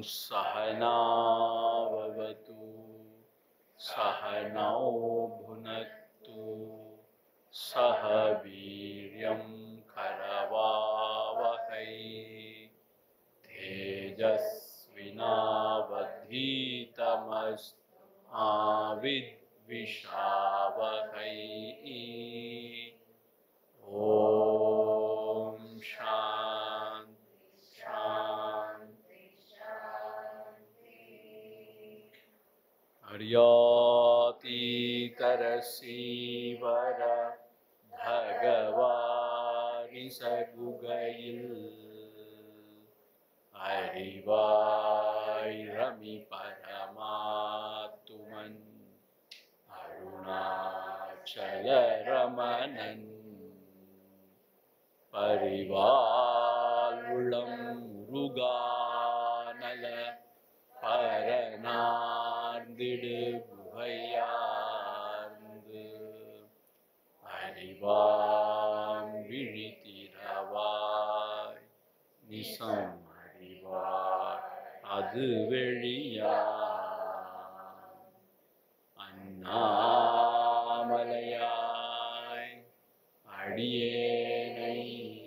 सहनावतु सहनौ भुनक्तु सह वीर्यं करवावहै तेजस्विनावधीतमस् आविद्विषावहै ॐ शान्ति शान्ति हर्यातीकरसीवर भगवानि सगुगैल् அறிவாயிரமி பரமாத்துமன் அருணாச்சலரமணன் பரிவாளுளம் முருகானல பரநார்ந்திடு குகையார்ந்து அறிவாம் விழித்திரவாய் நிசம் அறிவார் அது வெளியா அண்ணாமலையாய் அடியேனை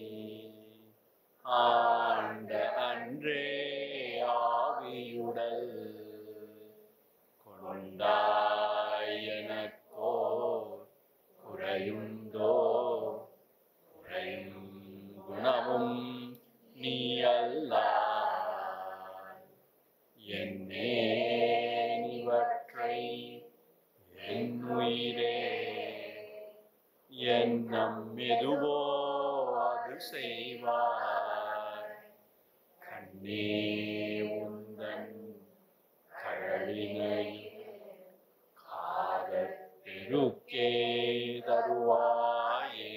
ஆண்ட அன்றே ஆவியுடல் கொண்டாய் எனக்கோ குறையுண்டோ குறையும் குணமும் நீ அல்லாய் என்னே இவற்றை என் உயிரே எண்ணம் எதுவோ அது செய்வாய் கண்ணே உந்தன் கழலினை காதத்திருக்கே தருவாயே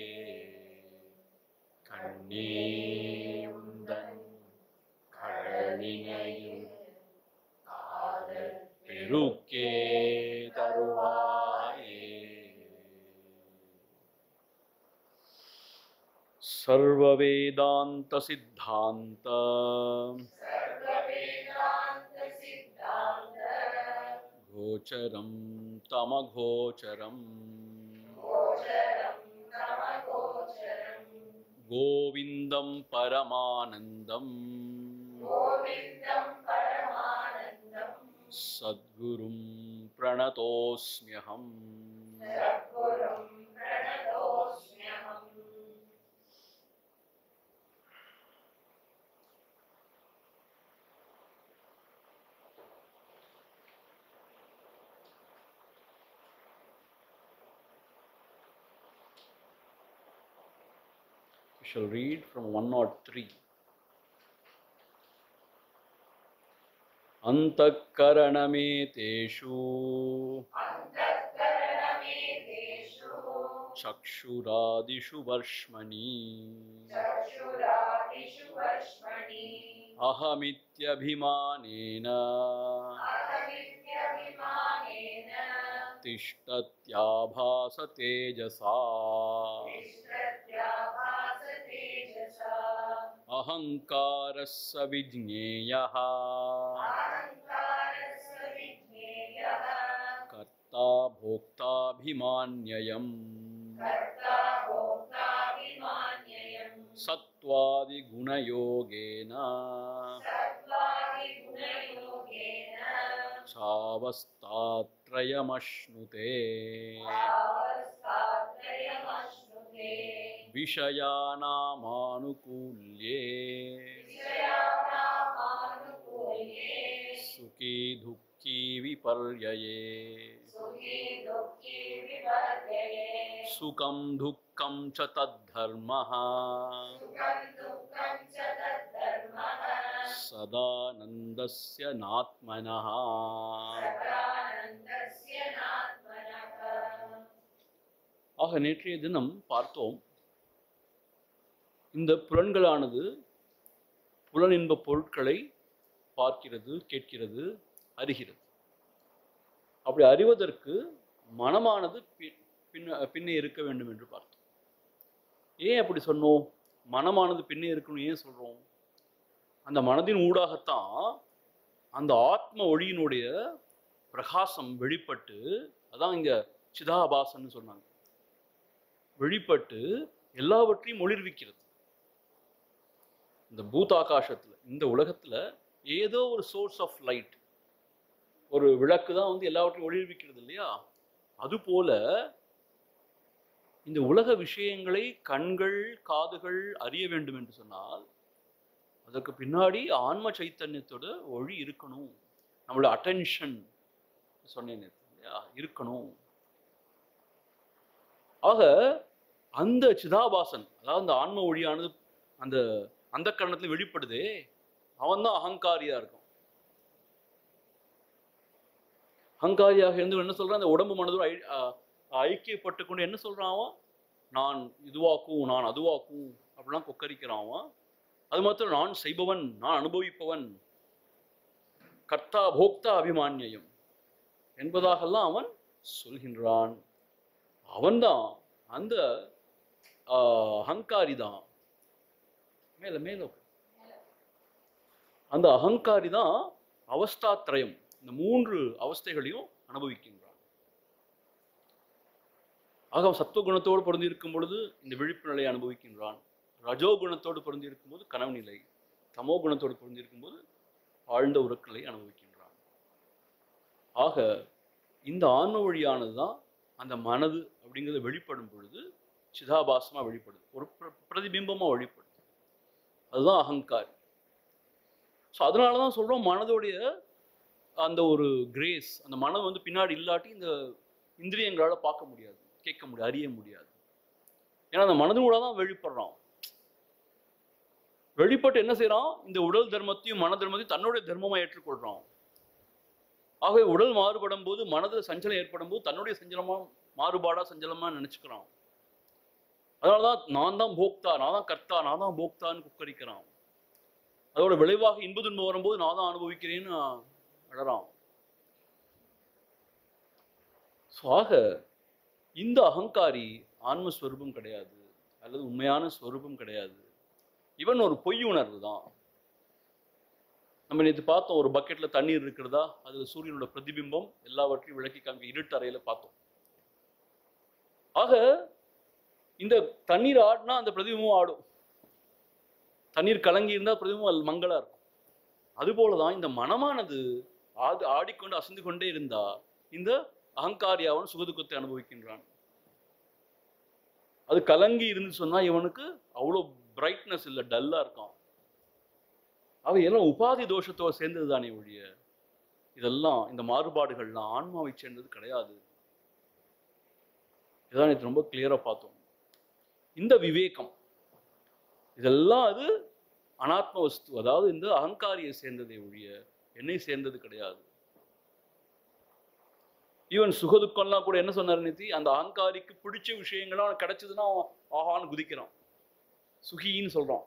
கண்ணே உந்தன் கழலினையும் காதத்திருக்கே தருவாயே सर्ववेदान्त सिद्धान्त गोचरं तमगोचरम् गोविन्दं परमानन्दम् सद्गुरुं प्रणतोऽस्म्यहम् We shall read from 103. अन्तःकरणमेतेषु चक्षुरादिषु वर्ष्मणि अहमित्यभिमानेन तिष्ठत्याभास तेजसा अहङ्कारः स विज्ञेयः कर्ता भोक्ताभिमान्ययम् सत्त्वादिगुणयोगेन सावस्तात्रयमश्नुते विषयानामानुकूल्ये सुखी दुःखी विपर्यये सुखं दुःखं च तद्धर्मः सदानन्दस्य नात्मनः ஆக நேற்றைய தினம் பார்த்தோம் இந்த புலன்களானது புலனின்ப பொருட்களை பார்க்கிறது கேட்கிறது அறிகிறது அப்படி அறிவதற்கு மனமானது பி- பின்ன பின்னே இருக்க வேண்டும் என்று பார்த்தோம் ஏன் அப்படி சொன்னோம் மனமானது பின்னே இருக்கணும் ஏன் சொல்றோம் அந்த மனதின் ஊடாகத்தான் அந்த ஆத்ம ஒளியினுடைய பிரகாசம் வெளிப்பட்டு அதான் இங்க சிதாபாசன்னு சொன்னாங்க வெளிப்பட்டு எல்லாவற்றையும் ஒளிர்விக்கிறது இந்த பூதாகாசத்துல இந்த உலகத்துல ஏதோ ஒரு சோர்ஸ் ஆஃப் லைட் ஒரு விளக்கு தான் வந்து எல்லாவற்றையும் ஒளிர்விக்கிறது இல்லையா அதுபோல இந்த உலக விஷயங்களை கண்கள் காதுகள் அறிய வேண்டும் என்று சொன்னால் அதற்கு பின்னாடி ஆன்ம சைத்தன்யத்தோட ஒளி இருக்கணும் நம்மளோட அட்டென்ஷன் சொன்னேன் நேத்து இல்லையா இருக்கணும் ஆக அந்த சிதாபாசன் அதாவது அந்த ஆன்ம ஒளியானது அந்த அந்த கரணத்துல வெளிப்படுதே அவன் தான் அகங்காரியா இருக்கும் அகங்காரியாக இருந்து என்ன சொல்றான் அந்த உடம்பு மனதோடு ஐ- அ- ஐக்கியப்பட்டு கொண்டு என்ன சொல்றான் அவன் நான் இதுவாக்கும் நான் அதுவாக்கும் அப்படிலாம் கொக்கரிக்கிறான் அவன் அது மாத்திரம் நான் செய்பவன் நான் அனுபவிப்பவன் கர்த்தா போக்தா அபிமான்யம் என்பதாகலாம் அவன் சொல்கின்றான் அவன்தான் அந்த ஆஹ், அகங்காரி தான் மேல மேல உட்காரு. அந்த அகங்காரி தான் அவஸ்தாத்ரயம் இந்த மூன்று அவஸ்தைகளையும் அனுபவிக்கின்றான் ஆக அவன் சத்துவகுணத்தோடு பொருந்தி இருக்கும் பொழுது இந்த விழிப்பு நிலையை அனுபவிக்கின்றான் ரஜோ குணத்தோடு பொருந்தி இருக்கும்போது கனவு நிலை தமோ குணத்தோடு பொருந்தி இருக்கும்போது ஆழ்ந்த உறக்கலை அனுபவிக்கின்றான் ஆக இந்த ஆன்ம வழியானது தான் அந்த மனது அப்படிங்கிறது வெளிப்படும் பொழுது சிதாபாசமா வெளிப்படுது ஒரு பிர- பிரதிபிம்பமா வெளிப்படுது அதுதான் அகங்காரி ஸோ அதனால தான் சொல்றோம் மனதோடைய அந்த ஒரு கிரேஸ் அந்த மனம் வந்து பின்னாடி இல்லாட்டி இந்த இந்திரியங்களால பார்க்க முடியாது கேட்க முடியாது அறிய முடியாது ஏன்னா அந்த மனதினூட தான் வெளிப்படுறான் வெளிப்பட்டு என்ன செய்றான் இந்த உடல் தர்மத்தையும் மன தர்மத்தையும் தன்னுடைய தர்மமா ஏற்றுக்கொள்றான் ஆகவே உடல் மாறுபடும் போது மனதில் சஞ்சலம் ஏற்படும் போது தன்னுடைய சஞ்சலமா மாறுபாடா சஞ்சலமா நினைச்சுக்கிறான் அதனாலதான் நான் தான் போக்தா நான் தான் கர்த்தா நான் தான் போக்தான்னு குக்கரிக்கிறான் அதோட விளைவாக இன்ப துன்பம் வரும்போது நான் தான் அனுபவிக்கிறேன்னு அழறான் So, ஆக இந்த அகங்காரி ஆன்மஸ்வரூபம் கிடையாது அல்லது உண்மையான ஸ்வரூபம் கிடையாது இவன் ஒரு பொய் உணர்வு தான் நம்ம நேற்று பார்த்தோம் ஒரு பக்கெட்ல தண்ணீர் இருக்கிறதா அதுல சூரியனோட பிரதிபிம்பம் எல்லாவற்றையும் விளக்கி காமிக்க இருட்டு அறையில பார்த்தோம் ஆக இந்த தண்ணீர் ஆடினா அந்த பிரதிபிம்பம் ஆடும் தண்ணீர் கலங்கி இருந்தால் பிரதிபிம்பம் அது மங்களா இருக்கும் அதுபோல தான் இந்த மனமானது ஆடு ஆடிக்கொண்டு அசந்து கொண்டே இருந்தா இந்த அகங்காரியாவன் சுகதுக்கத்தை அனுபவிக்கின்றான் அது கலங்கி இருந்து சொன்னா இவனுக்கு அவ்வளோ பிரைட்னஸ் இல்லை டல்லா இருக்கான் அவை எல்லாம் உபாதி தோஷத்தோட சேர்ந்தது தானே ஒழிய இதெல்லாம் இந்த மாறுபாடுகள்லாம் ஆன்மாவை சேர்ந்தது கிடையாது இதான் இது ரொம்ப கிளியரா பார்த்தோம் இந்த விவேகம் இதெல்லாம் அது அனாத்ம வஸ்து அதாவது இந்த அகங்காரியை சேர்ந்ததை ஒழிய என்னை சேர்ந்தது கிடையாது ஈவன் சுகதுக்கம்லாம் கூட என்ன சொன்னார் நிதி அந்த அகங்காரிக்கு பிடிச்ச விஷயங்கள்லாம் அவனுக்கு கிடைச்சதுன்னா அவன் ஆஹான்னு குதிக்கிறான் சுகின்னு சொல்றான்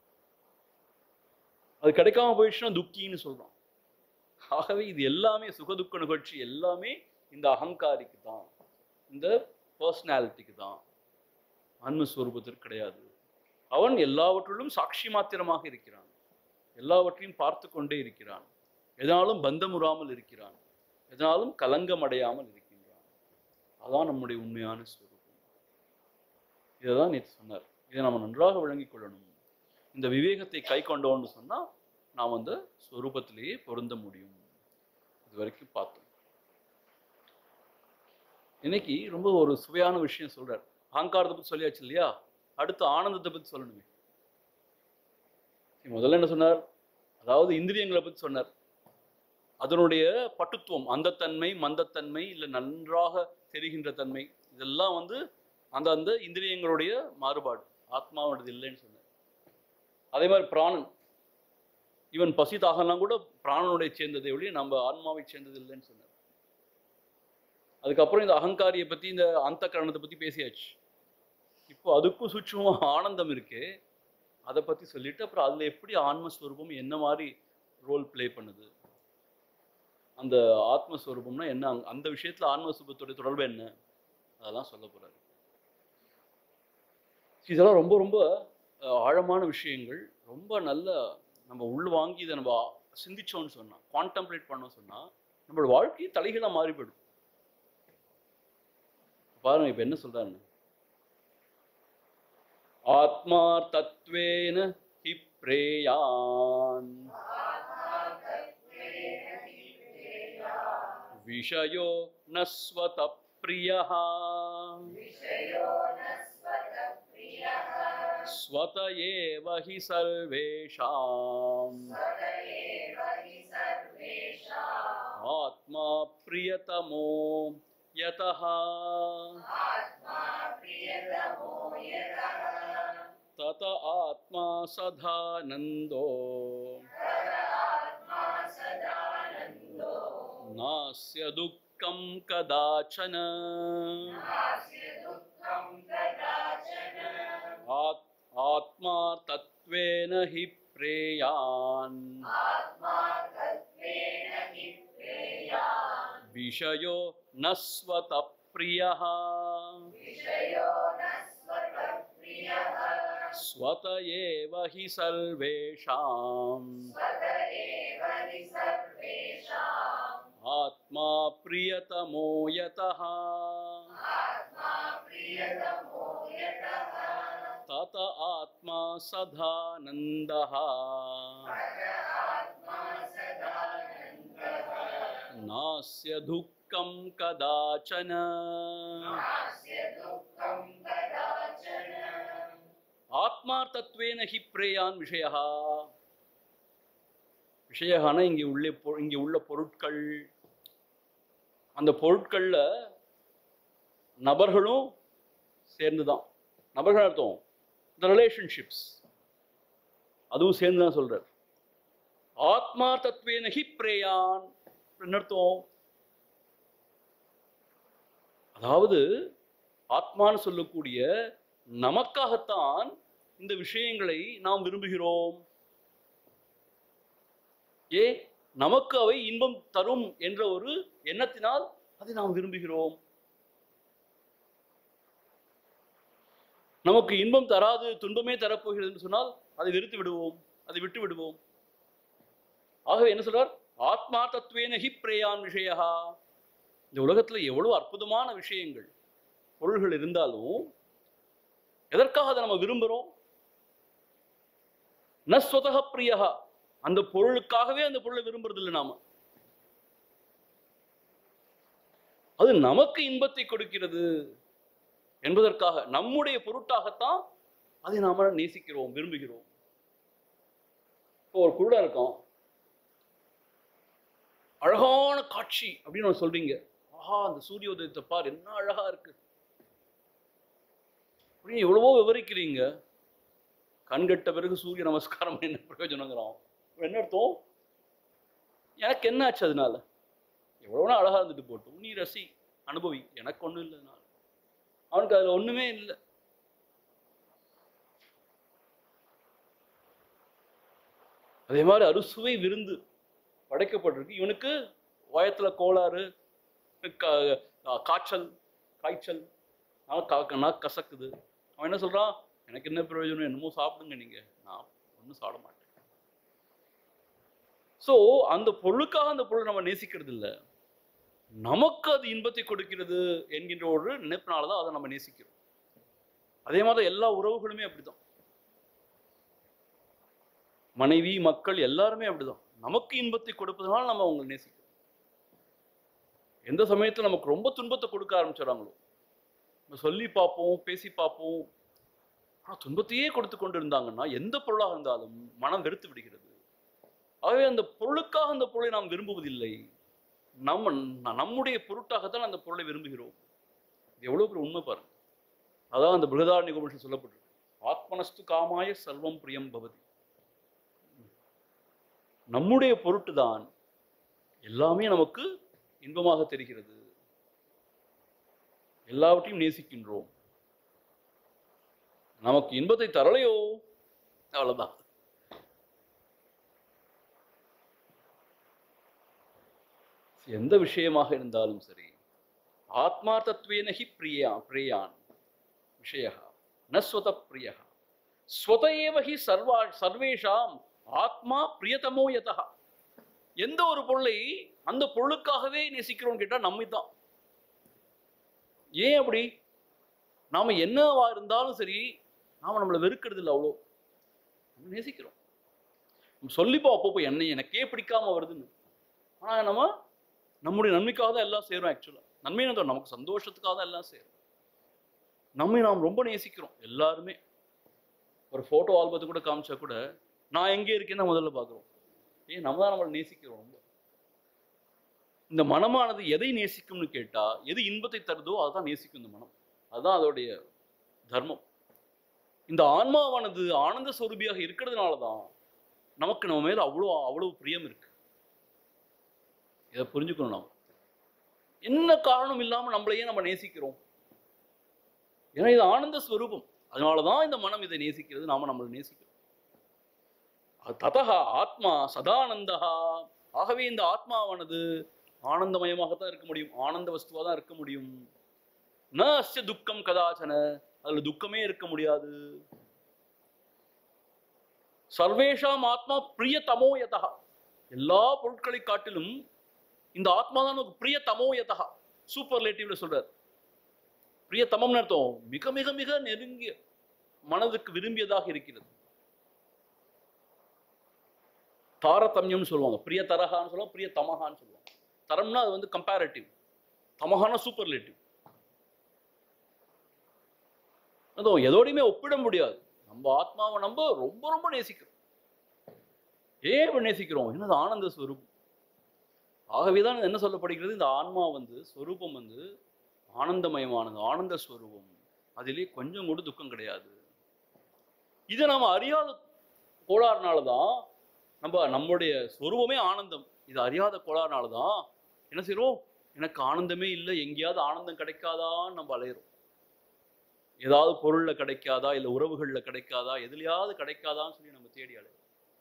அது கிடைக்காம போயிடுச்சுன்னா துக்கின்னு சொல்றான் ஆகவே இது எல்லாமே சுகதுக்க நிகழ்ச்சி எல்லாமே இந்த அகங்காரிக்கு தான் இந்த பர்சனாலிட்டிக்கு தான் ஆன்மஸ்வரூபத்திற்கு கிடையாது அவன் எல்லாவற்றிலும் சாட்சி மாத்திரமாக இருக்கிறான் எல்லாவற்றையும் பார்த்து கொண்டே இருக்கிறான் எதனாலும் பந்தமுறாமல் இருக்கிறான் எதனாலும் கலங்கம் அடையாமல் இருக்கின்றான் அதான் நம்முடைய உண்மையான ஸ்வரூபம் இதை தான் நேற்று சொன்னார் இதை நம்ம நன்றாக விளங்கிக் கொள்ளணும் இந்த விவேகத்தை கை கொண்டோம்னு சொன்னா நாம் அந்த ஸ்வரூபத்திலேயே பொருந்த முடியும் இது வரைக்கும் பார்த்தோம் இன்னைக்கு ரொம்ப ஒரு சுவையான விஷயம் சொல்றார் அகங்காரத்தை பத்தி சொல்லியாச்சு இல்லையா அடுத்து ஆனந்தத்தை பத்தி சொல்லணுமே சரி, முதல்ல என்ன சொன்னார் அதாவது இந்திரியங்களை பத்தி சொன்னார் அதனுடைய பட்டுத்துவம் அந்த தன்மை மந்தத்தன்மை இல்லை நன்றாக தெரிகின்ற தன்மை இதெல்லாம் வந்து அந்த அந்த இந்திரியங்களுடைய மாறுபாடு ஆத்மாவோடது இல்லைன்னு சொன்னார் அதே மாதிரி பிராணன் ஈவன் பசி தாகம்லாம் கூட பிராணனுடைய சேர்ந்ததை ஒழிய நம்ம ஆன்மாவை சேர்ந்தது இல்லைன்னு சொன்னார் அதுக்கப்புறம் இந்த அகங்காரியை பத்தி இந்த அந்த கரணத்தை பத்தி பேசியாச்சு இப்போ அதுக்கும் சூட்சமா ஆனந்தம் இருக்கு அதை பத்தி சொல்லிட்டு அப்புறம் அதுல எப்படி ஆன்மஸ்வரூபம் என்ன மாதிரி ரோல் ப்ளே பண்ணுது அந்த ஆத்மஸ்வரூபம்னா என்ன அங்க- அந்த விஷயத்துல ஆன்மஸ்வரூபத்தோட தொடர்பு என்ன அதெல்லாம் சொல்ல போறாரு இதெல்லாம் ரொம்ப ரொம்ப அஹ், ஆழமான விஷயங்கள் ரொம்ப நல்ல நம்ம உள் வாங்கி இதை நம்ம சிந்திச்சோம்னு சொன்னா கான்டம்ப்ளேட் பண்ணோம் சொன்னா நம்மளோட வாழ்க்கையை தலைகீழா மாறிவிடும் பாருங்க இப்ப என்ன சொல்றாருன்னு ஆத்மா தத்வேன ஹி பிரேயான் விஷயோ நஸ்வத பிரியः स्वत एव हि सर्वेषाम् आत्मा प्रियतमो यतः तत आत्मा सदानन्दो नास्य दुःखं कदाचन आत् आत्मा तत्त्वेन हि प्रेयान् विषयो न स्वतप्रियः स्वत एव हि सर्वेषाम् आत्मा प्रियतमो यतः तत आत्मा सदानन्दः नास्य दुःखं कदाचन ஆத்மார்த்தத்வேன ஹி பிரேயான் விஷயா விஷயகான இங்கே உள்ளே பொ- இங்கே உள்ள பொருட்கள் அந்த பொருட்கள்ல நபர்களும் சேர்ந்துதான் நபர்கள் அர்த்தம் இந்த ரிலேஷன்ஷிப்ஸ் அதுவும் சேர்ந்து தான் சொல்றார் ஆத்மார்த்தத்வேன ஹி பிரேயான் என்ன அர்த்தம் அதாவது ஆத்மான்னு சொல்லக்கூடிய நமக்காகத்தான் இந்த விஷயங்களை நாம் விரும்புகிறோம் ஏ நமக்கு அவை இன்பம் தரும் என்ற ஒரு எண்ணத்தினால் அதை நாம் விரும்புகிறோம் நமக்கு இன்பம் தராது துன்பமே தரப்போகிறது என்று சொன்னால் அதை வெறுத்து விடுவோம் அதை விட்டு விடுவோம் ஆகவே என்ன சொல்றார் ஆத்மா தத்துவேன ஹி பிரேயான் விஷயா இந்த உலகத்துல எவ்வளவு அற்புதமான விஷயங்கள் பொருள்கள் இருந்தாலும் எதற்காக அதை நம்ம விரும்புறோம் நஸ்வதக பிரியா அந்த பொருளுக்காகவே அந்த பொருளை விரும்புறது இல்லை நாம அது நமக்கு இன்பத்தை கொடுக்கிறது என்பதற்காக நம்முடைய பொருட்டாகத்தான் அதை நாம நேசிக்கிறோம் விரும்புகிறோம் இப்போ ஒரு குருடா இருக்கோம் அழகான காட்சி அப்படின்னு ஒண்ணு சொல்றீங்க ஆஹா அந்த சூரிய உதயத்தை பார் என்ன அழகா இருக்கு அப்படின்னு எவ்வளவோ விவரிக்கிறீங்க கண்கட்ட பிறகு சூரிய நமஸ்காரம் என்ன பிரயோஜனங்கிறோம் அப்ப என்ன அர்த்தம் எனக்கு என்ன ஆச்சு அதனால எவ்வளோ அழகா இருந்துட்டு போட்டும் நீ ரசி அனுபவி எனக்கு ஒண்ணும் இல்லை அதனால அவனுக்கு அதுல ஒண்ணுமே இல்லை அதே மாதிரி அறுசுவை விருந்து படைக்கப்பட்டிருக்கு இவனுக்கு வயத்துல கோளாறு கா- காய்ச்சல் காய்ச்சல் நாக்கு கா- நாக்கு கசக்குது அவன் என்ன சொல்றான் எனக்கு என்ன பிரயோஜனம் என்னமோ சாப்பிடுங்க நீங்க நான் ஒன்றும் சாப்பிட மாட்டேன் ஸோ அந்த பொருளுக்காக அந்த பொருளை நம்ம நேசிக்கிறது இல்ல நமக்கு அது இன்பத்தை கொடுக்கிறது என்கின்ற ஒரு நினைப்பினால தான் அதை நம்ம நேசிக்கிறோம் அதே மாதிரி எல்லா உறவுகளுமே அப்படிதான் மனைவி மக்கள் எல்லாருமே அப்படிதான் நமக்கு இன்பத்தை கொடுப்பதனால நம்ம அவங்களை நேசிக்கிறோம் எந்த சமயத்துல நமக்கு ரொம்ப துன்பத்தை கொடுக்க ஆரம்பிச்சிடறாங்களோ நம்ம சொல்லி பார்ப்போம் பேசி பார்ப்போம் ஆனா துன்பத்தையே கொடுத்து கொண்டு இருந்தாங்கன்னா எந்த பொருளாக இருந்தாலும் மனம் வெறுத்து விடுகிறது ஆகவே அந்த பொருளுக்காக அந்த பொருளை நாம் விரும்புவதில்லை நம்ம ந- நம்முடைய பொருட்டாகத்தான் அந்த பொருளை விரும்புகிறோம் இது எவ்வளவு பெரிய உண்மை பாருங்க அதான் அந்த பிருகதாரண்ய உபனிஷத் சொல்லப்பட்டிருக்கு ஆத்மனஸ்து காமாய சர்வம் பிரியம் பவதி நம்முடைய பொருட்டு தான் எல்லாமே நமக்கு இன்பமாக தெரிகிறது எல்லாவற்றையும் நேசிக்கின்றோம் நமக்கு இன்பத்தை தரலையோ அவ்வளவுதான் எந்த விஷயமாக இருந்தாலும் சரி ஆத்மார்த்தத்வேன ஹி பிரியா பிரியான் விஷய நஸ்வத பிரிய ஸ்வத ஏவ ஹி சர்வா சர்வேஷாம் ஆத்மா பிரியதமோ யதா எந்த ஒரு பொருளை அந்த பொருளுக்காகவே நேசிக்கிறோம்னு கேட்டா நம்மை தான் ஏன் அப்படி நாம என்னவா இருந்தாலும் சரி நாம நம்மளை வெறுக்கிறது இல்லை அவ்வளோ நம்ம நேசிக்கிறோம் நம்ம சொல்லிப்போம் அப்பப்போ என்னை எனக்கே பிடிக்காம வருதுன்னு ஆனா நம்ம நம்முடைய நன்மைக்காக தான் எல்லாம் செய்றோம் ஆக்சுவலா நன்மை நமக்கு சந்தோஷத்துக்காக தான் எல்லாம் செய்றோம் நம்மை நாம் ரொம்ப நேசிக்கிறோம் எல்லாருமே ஒரு ஃபோட்டோ ஆல்பத்தை கூட காமிச்சா கூட நான் எங்கே இருக்கேன்னு தான் முதல்ல பார்க்குறோம் ஏன் நம்ம தான் நம்மளை நேசிக்கிறோம் ரொம்ப இந்த மனமானது எதை நேசிக்கும்னு கேட்டா எது இன்பத்தை தருதோ அதுதான் நேசிக்கும் இந்த மனம் அதுதான் அதோடைய தர்மம் இந்த ஆன்மாவானது ஆனந்த சொரூபியாக இருக்கிறதுனால தான் நமக்கு நம்ம மேல அவ்வளோ அவ்வளவு பிரியம் இருக்கு இதை புரிஞ்சுக்கணும் நாம் என்ன காரணம் இல்லாம நம்மளையே நம்ம நேசிக்கிறோம் ஏன்னா இது ஆனந்த ஸ்வரூபம் அதனாலதான் இந்த மனம் இதை நேசிக்கிறது நாம நம்மளை நேசிக்கிறோம் ததா ஆத்மா சதானந்தா ஆகவே இந்த ஆத்மாவானது ஆனந்தமயமாகத்தான் இருக்க முடியும் ஆனந்த வஸ்துவா தான் இருக்க முடியும் ந அஸ்ய துக்கம் கதாச்சன அதுல துக்கமே இருக்க முடியாது சர்வேஷாம் ஆத்மா பிரியதமோ யதா எல்லா பொருட்களை காட்டிலும் இந்த ஆத்மா தான் நமக்கு பிரியதமோ யதா சூப்பர்லேட்டிவ்ல சொல்றார் பிரியதமம்னு அர்த்தம் மிக மிக மிக நெருங்கிய மனதுக்கு விரும்பியதாக இருக்கிறது தாரதமியம்னு சொல்லுவாங்க பிரிய தரகான்னு சொல்லுவாங்க பிரிய தமகான்னு சொல்லுவாங்க தரம்னா அது வந்து கம்பேரட்டிவ் தமகானா சூப்பர்லேட்டிவ் அதுவும் எதோடையுமே ஒப்பிட முடியாது நம்ம ஆத்மாவை நம்ம ரொம்ப ரொம்ப நேசிக்கிறோம் ஏன் இப்படி நேசிக்கிறோம் என்னது ஆனந்த ஸ்வரூபம் ஆகவேதான் என்ன சொல்லப்படுகிறது இந்த ஆன்மா வந்து ஸ்வரூபம் வந்து ஆனந்தமயமானது ஆனந்த ஸ்வரூபம் அதிலே கொஞ்சம் கூட துக்கம் கிடையாது இதை நாம அறியாத கோளாறுனால தான் நம்ம நம்முடைய ஸ்வரூபமே ஆனந்தம் இது அறியாத கோளாறுனால தான் என்ன செய்றோம் எனக்கு ஆனந்தமே இல்லை எங்கேயாவது ஆனந்தம் கிடைக்காதான்னு நம்ம அலையிறோம் ஏதாவது பொருள்ல கிடைக்காதா இல்ல உறவுகள்ல கிடைக்காதா எதுலயாவது கிடைக்காதான்னு சொல்லி நம்ம தேடி அலையிறோம்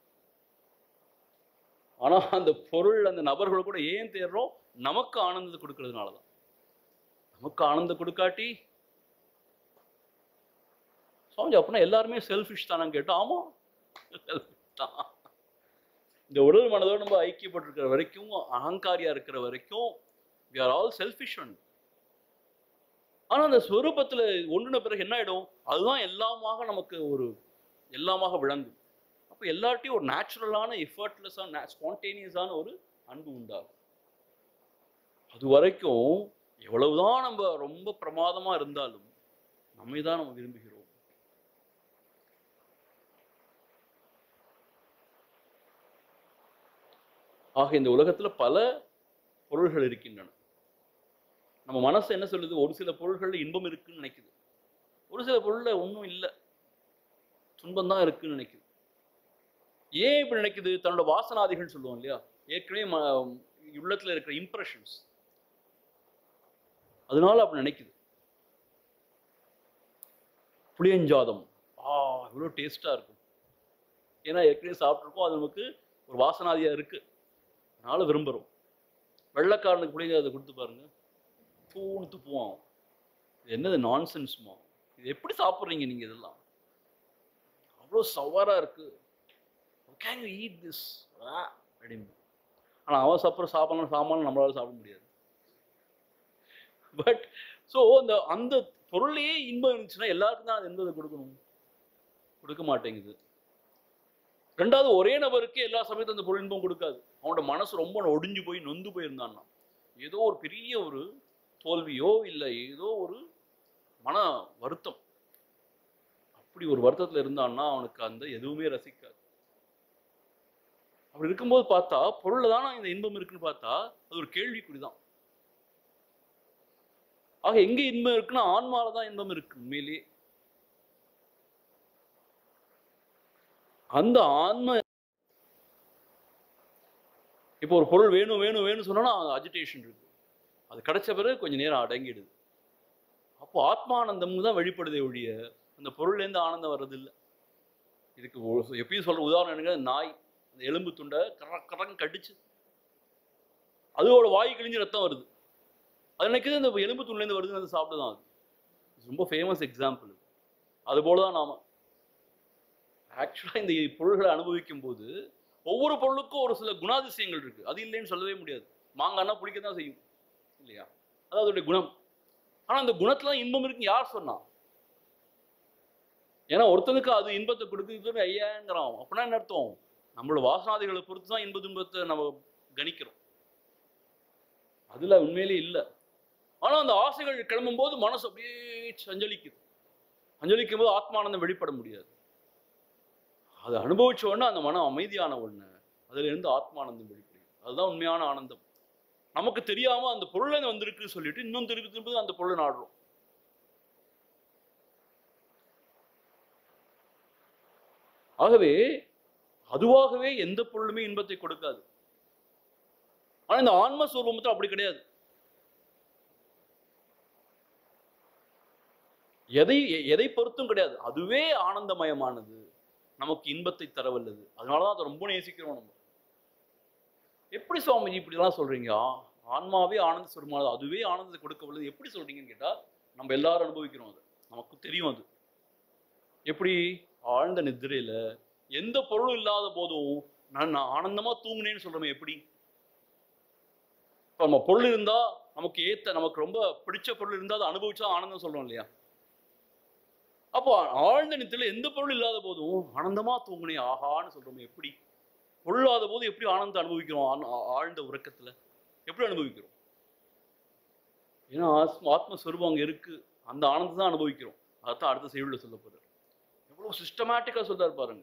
ஆனா அந்த பொருள் அந்த நபர்கள் கூட ஏன் தேடுறோம் நமக்கு ஆனந்தத்தை கொடுக்கறதுனால தான் நமக்கு ஆனந்தம் கொடுக்காட்டி சுவாமி அப்படின்னா எல்லாருமே செல்ஃபிஷ் தானு கேட்டோம் ஆமா selfish தான் இந்த உடல் மனதோடு நம்ம ஐக்கியப்பட்டிருக்கிற வரைக்கும் அகங்காரியா இருக்கிற வரைக்கும் we are all selfish one ஆனா அந்த ஸ்வரூபத்துல ஒன்றுன பிறகு என்ன ஆயிடும் அதுதான் எல்லாமாக நமக்கு ஒரு எல்லாமாக விளங்கும் அப்போ எல்லார்ட்டையும் ஒரு நேச்சுரலான எஃபர்ட்லெஸ்ஸான ஸ்பான்டேனியஸான ஒரு அன்பு உண்டாகும் அது வரைக்கும் எவ்வளவுதான் நம்ம ரொம்ப பிரமாதமா இருந்தாலும் நம்மை தான் நம்ம விரும்புகிறோம் ஆக இந்த உலகத்துல பல பொருள்கள் இருக்கின்றன நம்ம மனசு என்ன சொல்லுது ஒரு சில பொருள்கள்ல இன்பம் இருக்குன்னு நினைக்குது ஒரு சில பொருள்ல ஒன்றும் இல்லை துன்பம் தான் இருக்குன்னு நினைக்குது ஏன் இப்படி நினைக்குது தன்னோட வாசனாதிகள் சொல்லுவோம் இல்லையா ஏற்கனவே ம- உள்ளத்துல இருக்கிற இம்ப்ரெஷன்ஸ் அதனால அப்படி நினைக்குது புளியஞ்சாதம் ஆ இவ்வளோ டேஸ்டா இருக்கும் ஏன்னா ஏற்கனவே சாப்பிட்ருக்கோம் அது நமக்கு ஒரு வாசனாதியா இருக்கு அதனால விரும்புகிறோம் வெள்ளைக்காரனுக்கு புளியஞ்சாதத்தை கொடுத்து பாருங்க தூணு துப்புவான் இது என்னது நான்சென்ஸ்மா இது எப்படி சாப்பிட்றீங்க நீங்க இதெல்லாம் அவ்வளோ சவாரா இருக்கு கேன் யூ ஈட் திஸ் அப்படின்னு ஆனால் அவன் சாப்பிட்ற சாப்பாடு சாமான் நம்மளால சாப்பிட முடியாது பட் ஸோ அந்த அந்த பொருளையே இன்பம் இருந்துச்சுன்னா எல்லாருக்கும் தான் அது இன்பத்தை கொடுக்கணும் கொடுக்க மாட்டேங்குது ரெண்டாவது ஒரே நபருக்கு எல்லா சமயத்தும் அந்த பொருள் இன்பம் கொடுக்காது அவனோட மனசு ரொம்ப ஒடிஞ்சு போய் நொந்து போயிருந்தான்னா ஏதோ ஒரு பெரிய ஒரு தோல்வியோ இல்லை ஏதோ ஒரு மன வருத்தம் அப்படி ஒரு வருத்தத்துல இருந்தான்னா அவனுக்கு அந்த எதுவுமே ரசிக்காது அப்படி இருக்கும்போது பார்த்தா பொருள்ல தானே இந்த இன்பம் இருக்குன்னு பார்த்தா அது ஒரு கேள்விக்குறிதான் ஆக எங்க இன்பம் இருக்குன்னா ஆன்மால தான் இன்பம் இருக்கு உண்மையிலேயே அந்த ஆன்ம இப்போ ஒரு பொருள் வேணும் வேணும் வேணும்னு சொன்னா அஜிடேஷன் இருக்கு அது கிடைச்ச பிறகு கொஞ்ச நேரம் அடங்கிடுது அப்போ ஆத்மானந்தம் தான் வெளிப்படுதே ஒழிய அந்த பொருள்லேருந்து ஆனந்தம் வர்றதில்லை இதுக்கு ஒரு- எப்பயும் சொல்ற உதாரணம் என்னங்க நாய் அந்த எலும்பு துண்டை கர கரங்க கடிச்சு அதோட வாய் கிழிஞ்சு ரத்தம் வருது அது நினைக்குது இந்த எலும்பு துண்டுலேருந்து வருதுன்னு அது சாப்பிட்டு அது இது ரொம்ப ஃபேமஸ் எக்ஸாம்பிள் அது போல தான் நாம ஆக்சுவலாக இந்த பொருள்களை அனுபவிக்கும் போது ஒவ்வொரு பொருளுக்கும் ஒரு சில குணாதிசயங்கள் இருக்கு அது இல்லைன்னு சொல்லவே முடியாது மாங்காய்னா பிடிக்க தான் செய்யும் இல்லையா அது அதோடைய குணம் ஆனா அந்த குணத்துல தான் இன்பம் இருக்குன்னு யார் சொன்னா ஏன்னா ஒருத்தனுக்கு அது இன்பத்தை கொடுக்குறது ஐயாங்கிறான் அப்படின்னா என்ன அர்த்தம் நம்மளோட வாசனாதிகளை பொறுத்து தான் இன்ப துன்பத்தை நம்ம கணிக்கிறோம் அதுல உண்மையிலே இல்லை ஆனா அந்த ஆசைகள் கிளம்பும் போது மனசு அப்படியே சஞ்சலிக்குது சஞ்சலிக்கும் போது ஆத்மானந்தம் வெளிப்பட முடியாது அதை அனுபவிச்ச உடனே அந்த மனம் அமைதியான ஒண்ணு அதுல இருந்து ஆத்மானந்தம் வெளிப்படும் அதுதான் உண்மையான ஆனந்தம் நமக்கு தெரியாம அந்த பொருளை வந்திருக்கு சொல்லிட்டு இன்னும் திருப்பி திருப்பி அந்த பொருளை நாடுறோம் ஆகவே அதுவாகவே எந்த பொருளுமே இன்பத்தை கொடுக்காது ஆனா இந்த ஆன்ம ஸ்வரூபத்தில் அப்படி கிடையாது எதை எ- எதை பொறுத்தும் கிடையாது அதுவே ஆனந்தமயமானது நமக்கு இன்பத்தை தரவல்லது அதனாலதான் அதை ரொம்ப நேசிக்கிறோம் நம்ம எப்படி சுவாமிஜி இப்படிலாம் சொல்றீங்க ஆ- ஆன்மாவே ஆனந்த சுரமானது அதுவே ஆனந்தத்தை கொடுக்க வல்லது எப்படி சொல்றீங்கன்னு கேட்டா நம்ம எல்லாரும் அனுபவிக்கிறோம் அது நமக்கு தெரியும் அது எப்படி ஆழ்ந்த நித்திரையில எந்த பொருளும் இல்லாத போதும் நான் நான் ஆனந்தமா தூங்குனேன்னு சொல்றோமே எப்படி இப்ப நம்ம பொருள் இருந்தா நமக்கு ஏத்த நமக்கு ரொம்ப பிடிச்ச பொருள் இருந்தா அதை அனுபவிச்சா ஆனந்தம் சொல்றோம் இல்லையா அப்போ ஆழ்ந்த நித்திரையில எந்த பொருள் இல்லாத போதும் ஆனந்தமா தூங்குனே ஆஹான்னு சொல்றோமே எப்படி பொருள் இல்லாத போது எப்படி ஆனந்தத்தை அனுபவிக்கிறோம் ஆன- ஆ- ஆழ்ந்த உறக்கத்துல எப்படி அனுபவிக்கிறோம் ஏன்னா ஆத்ம ஆத்மஸ்வரூபம் அங்க இருக்கு அந்த ஆனந்தத்தை தான் அனுபவிக்கிறோம் அதான் அடுத்த செய்யுள்ள சொல்ல போறாரு எவ்வளவு சிஸ்டமேட்டிக்கா சொல்றாரு பாருங்க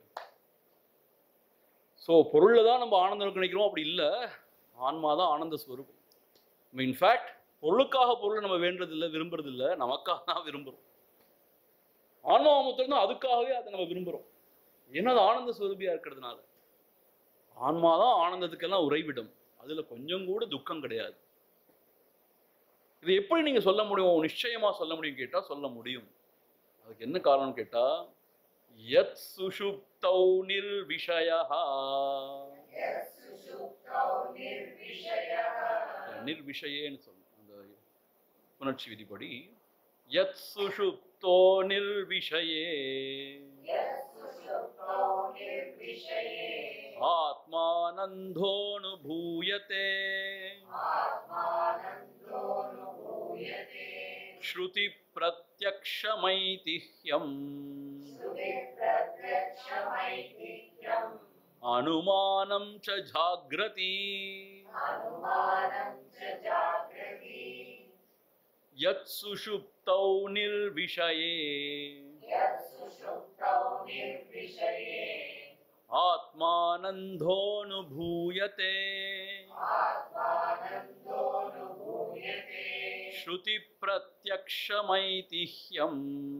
ஸோ பொருள்ல தான் நம்ம ஆனந்தம் நினைக்கிறோம் அப்படி இல்லை ஆன்மா தான் ஆனந்த ஸ்வரூபம் இன்ஃபேக்ட் பொருளுக்காக பொருளை நம்ம வேண்டது இல்லை விரும்புறது இல்லை நமக்காக தான் விரும்புறோம் ஆன்மாவை மாத்திரம் தான் அதுக்காகவே அதை நம்ம விரும்புறோம் ஏன்னா அது ஆனந்த ஸ்வரூபியா இருக்கிறதுனால ஆன்மா தான் ஆனந்தத்துக்கெல்லாம் உறைவிடும் அதுல கொஞ்சம் கூட துக்கம் கிடையாது இது எப்படி நீங்க சொல்ல முடியும் நிச்சயமா சொல்ல முடியும் கேட்டா சொல்ல முடியும் அதுக்கு என்ன காரணம் கேட்டா யத் சுஷுப்தௌ நிர்விஷயா நிர்விஷயேன்னு சொல்லணும் அந்த புணர்ச்சி விதிப்படி யத் சுஷுப்தோ நிர்விஷயே ஆத்மானந்தோனுபூயते ஸ்ருதி பிரத்யக்ஷமைதிஹ்யம் அனுமானம் ச ஜாக்ரதி யத் சுஷுப்தௌ நிர்விஷயே ஆத்மானந்தோனுபூயते ஸ்ருதி பிரத்யக்ஷமைதிஹ்யம்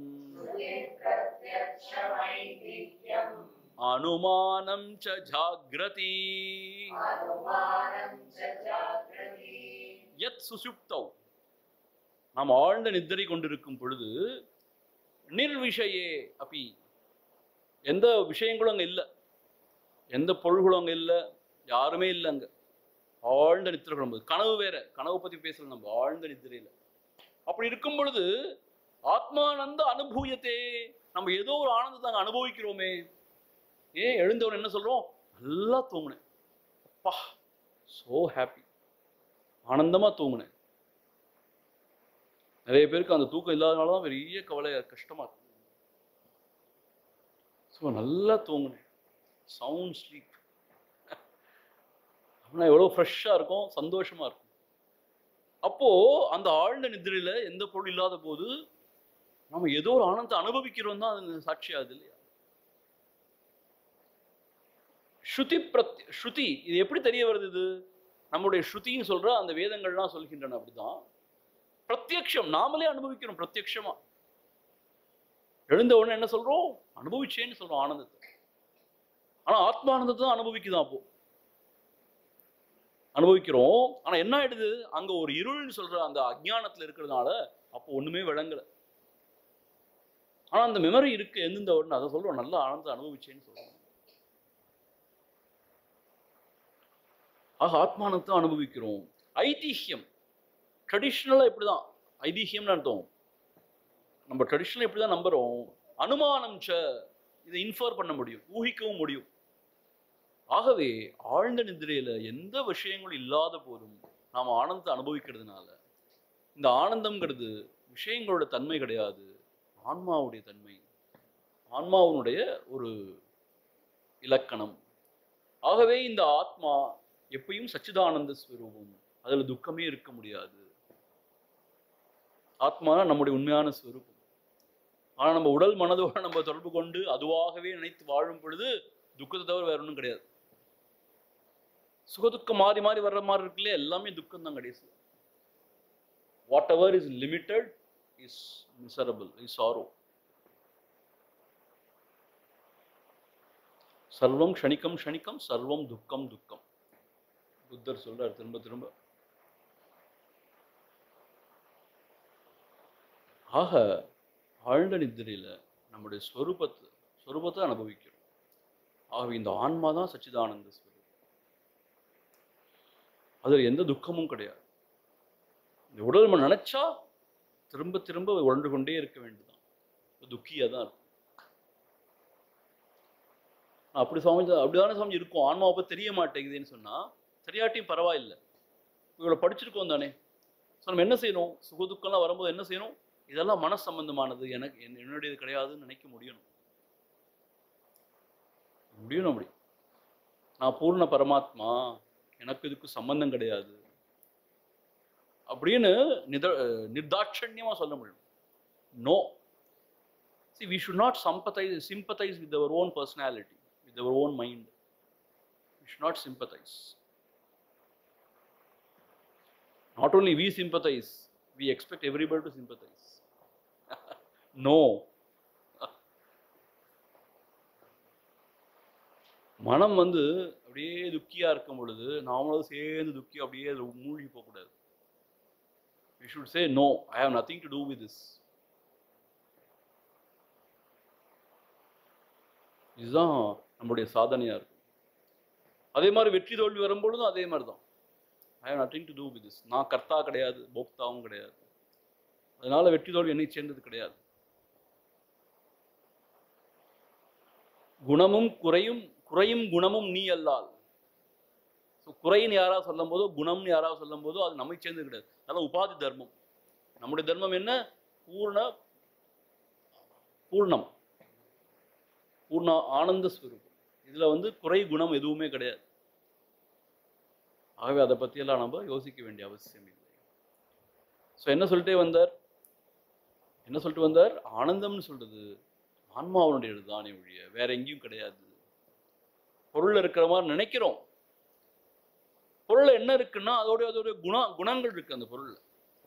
அனுமானம் ச ஜாக்ரதி யத் சுஷுப்தௌ நாம் ஆழ்ந்த நித்திரை கொண்டிருக்கும் பொழுது நிர்விஷயே அப்பி எந்த விஷயங்களும் அங்க இல்லை எந்த பொருள்களும் அங்க இல்லை யாருமே இல்லை அங்க ஆழ்ந்த நித்திரை நம்ம கனவு வேற கனவு பத்தி பேசல நம்ம ஆழ்ந்த நித்திரையில அப்படி இருக்கும் பொழுது ஆத்மானந்த அனுபூயத்தே நம்ம ஏதோ ஒரு ஆனந்தத்தை அங்க அனுபவிக்கிறோமே ஏன் எழுந்தவன் என்ன சொல்றோம் நல்லா தூங்குனேன் அப்பா சோ ஹாப்பி ஆனந்தமா தூங்குனேன் நிறைய பேருக்கு அந்த தூக்கம் இல்லாதனால தான் பெரிய கவலை கஷ்டமா இருக்கு ஸோ நல்லா தூங்குனேன் சவுண்ட் ஸ்லீப் அப்படின்னா எவ்வளோ ஃப்ரெஷ்ஷாக இருக்கும் சந்தோஷமா இருக்கும் அப்போ அந்த ஆழ்ந்த நிதிரையில எந்த பொருள் இல்லாத போது நம்ம ஏதோ ஒரு ஆனந்தத்தை அனுபவிக்கிறோம் தான் அது சாட்சியாகுது இல்லையா ஸ்ருதி பிரத் ஸ்ருதி இது எப்படி தெரிய வருது இது நம்முடைய ஸ்ருதின்னு சொல்ற அந்த வேதங்கள்லாம் சொல்கின்றன அப்படிதான் பிரத்யக்ஷம் நாமளே அனுபவிக்கிறோம் பிரத்யக்ஷமா எழுந்த உடனே என்ன சொல்றோம் அனுபவிச்சேன்னு சொல்றோம் ஆனந்தத்தை ஆனா ஆத்மானந்தத்தை தான் அனுபவிக்குதான் அப்போ அனுபவிக்கிறோம் ஆனா என்ன ஆயிடுது அங்க ஒரு இருள்னு சொல்ற அந்த அஜ்ஞானத்துல இருக்கிறதுனால அப்போ ஒண்ணுமே விளங்கல ஆனா அந்த மெமரி இருக்கு எந்தெந்த உடனே அதை சொல்றோம் நல்லா ஆனந்தத்தை அனுபவிச்சேன்னு சொல்றோம் ஆக ஆத்மானத்தை அனுபவிக்கிறோம் ஐதிஹ்யம் ட்ரெடிஷ்னலாக இப்படிதான் ஐதிஹ்யம்னு அர்த்தம் நம்ம ட்ரெடிஷ்னலாக இப்படி தான் நம்புறோம் அனுமானம் ச இதை இன்ஃபர் பண்ண முடியும் ஊகிக்கவும் முடியும் ஆகவே ஆழ்ந்த நிதிரையில எந்த விஷயங்களும் இல்லாத போதும் நாம் ஆனந்தத்தை அனுபவிக்கிறதுனால இந்த ஆனந்தம்ங்கிறது விஷயங்களோட தன்மை கிடையாது ஆன்மாவுடைய தன்மை ஆன்மாவினுடைய ஒரு இலக்கணம் ஆகவே இந்த ஆத்மா எப்பயும் சச்சிதானந்த ஸ்வரூபம் அதுல துக்கமே இருக்க முடியாது ஆத்மா நம்முடைய உண்மையான ஸ்வரூபம் ஆனா நம்ம உடல் மனதோட நம்ம தொடர்பு கொண்டு அதுவாகவே நினைத்து வாழும் பொழுது துக்கத்தை தவிர வேற ஒன்றும் கிடையாது சுகதுக்கம் மாறி மாறி வர்ற மாதிரி இருக்குல்ல எல்லாமே துக்கம் தான் கடைசி whatever is limited is miserable is sorrow சர்வம் க்ஷணிக்கம் க்ஷணிக்கம் சர்வம் துக்கம் துக்கம் புத்தர் சொல்றார் திரும்ப திரும்ப ஆக ஆழ்ந்த நித்திரையில நம்முடைய ஸ்வரூபத்தை ஸ்வரூபத்தை அனுபவிக்கிறோம் ஆகவே இந்த ஆன்மா தான் சச்சிதானந்த ஸ்வரூபம் அதுல எந்த துக்கமும் கிடையாது இந்த உடல் நம்ம நினைச்சா திரும்ப திரும்ப உழண்டு கொண்டே இருக்க வேண்டியதுதான் துக்கியா தான் இருக்கும் அப்படி சுவாமி அப்படிதானே சுவாமி இருக்கும் ஆன்மாவை பத்தி தெரிய மாட்டேங்குதுன்னு சொன்னா தெரியாட்டியும் பரவாயில்லை இவ்வளோ படிச்சிருக்கோம் தானே ஸோ நம்ம என்ன செய்யணும் சுகதுக்கம்லாம் வரும்போது என்ன செய்யணும் இதெல்லாம் மன சம்பந்தமானது எனக்கு என்- என்னுடையது கிடையாதுன்னு நினைக்க முடியணும் முடியணும் அப்படி நான் பூர்ண பரமாத்மா எனக்கு இதுக்கு சம்பந்தம் கிடையாது அப்படின்னு நித நிர்தாட்சண்யமா சொல்ல முடியும் no See, we should not sympathize, sympathize with our own personality, with our own mind. We should not sympathize. Not only we sympathize, we expect everybody to sympathize. no. மனம் வந்து அப்படியே துக்கியா இருக்கும் பொழுது நாமளும் சேர்ந்து துக்கி அப்படியே அதுல மூழ்கி போகக்கூடாது we should say no i have nothing to do with this இதுதான் நம்முடைய சாதனையா இருக்கும் அதே மாதிரி வெற்றி தோல்வி வரும்பொழுதும் அதே மாதிரி தான் I have nothing to do with this நான் கர்த்தா கிடையாது போக்தாவும் கிடையாது அதனால வெற்றி தோல்வி என்னை சேர்ந்தது கிடையாது குணமும் குறையும் குறையும் குணமும் நீ அல்லால் ஸோ குறைன்னு யாராவது சொல்லும் போதோ குணம்னு யாராவது சொல்லும் போதோ அது நம்மை சேர்ந்தது கிடையாது அதனால உபாதி தர்மம் நம்முடைய தர்மம் என்ன பூர்ண பூர்ணம் பூர்ண ஆனந்த ஸ்வரூபம் இதுல வந்து குறை குணம் எதுவுமே கிடையாது ஆகவே அதை பற்றியெல்லாம் நம்ம யோசிக்க வேண்டிய அவசியம் இல்லை ஸோ என்ன சொல்லிட்டே வந்தார் என்ன சொல்லிட்டு வந்தார் ஆனந்தம்னு சொல்றது ஆன்மாவனுடையது தானே ஒழிய வேற எங்கேயும் கிடையாது பொருள்ல இருக்கிற மாதிரி நினைக்கிறோம் பொருள்ல என்ன இருக்குன்னா அதோடைய அதோடைய குண குணங்கள் இருக்கு அந்த பொருள்ல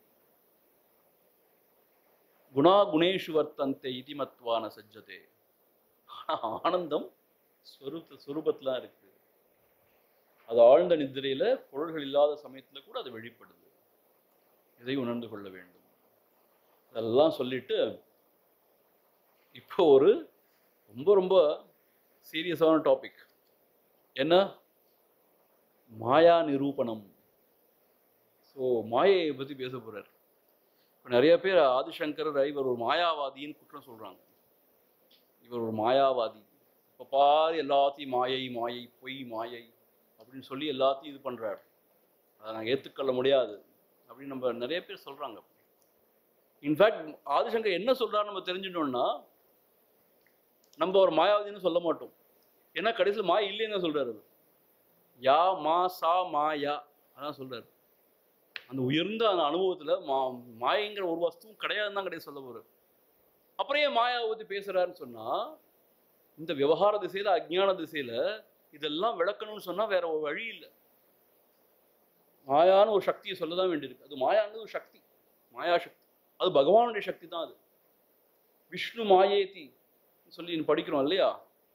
குணா குணேஷு வர்த்தந்தே இதிமத்வான சஜ்ஜதே ஆனா ஆனந்தம் ஸ்வரூப ஸ்வரூபத்துல இருக்கு அது ஆழ்ந்த நித்திரையில பொருள்கள் இல்லாத சமயத்துல கூட அது வெளிப்படுது இதை உணர்ந்து கொள்ள வேண்டும் இதெல்லாம் சொல்லிட்டு இப்போ ஒரு ரொம்ப ரொம்ப சீரியஸான டாபிக் என்ன மாயா நிரூபணம் ஸோ மாயையை பத்தி பேச போறார் இப்போ நிறைய பேர் ஆதிசங்கரர் இவர் ஒரு மாயாவாதின்னு குற்றம் சொல்றாங்க இவர் ஒரு மாயாவாதி இப்போ பாரு எல்லாத்தையும் மாயை மாயை பொய் மாயை அப்படின்னு சொல்லி எல்லாத்தையும் இது பண்றாரு அதை நான் ஏற்றுக்கொள்ள முடியாது அப்படின்னு நம்ம நிறைய பேர் சொல்றாங்க இன்ஃபேக்ட் ஆதிசங்கர் என்ன சொல்றாரு நம்ம தெரிஞ்சுட்டோம்னா நம்ம ஒரு மாயாவதின்னு சொல்ல மாட்டோம் ஏன்னா கடைசியில் மாய இல்லைன்னு தான் சொல்றாரு அவர். யா மா சா மாயா அதான் சொல்றாரு அந்த உயர்ந்த அந்த அனுபவத்துல மா மாயங்கிற ஒரு வஸ்துவும் கிடையாதுன்னு தான் கிடையாது சொல்ல போறாரு அப்புறம் ஏன் மாயாவை பத்தி பேசுறாருன்னு சொன்னா இந்த விவகார திசையில அஜ்ஞான திசையில இதெல்லாம் விளக்கணும்னு சொன்னா வேற ஒரு வழி இல்லை மாயான்னு ஒரு சக்தியை சொல்லதான் வேண்டியிருக்கு அது மாயாங்கிறது ஒரு சக்தி மாயா சக்தி அது பகவானுடைய சக்தி தான் அது விஷ்ணு மாயேதி சொல்லி படிக்கிறோம் இல்லையா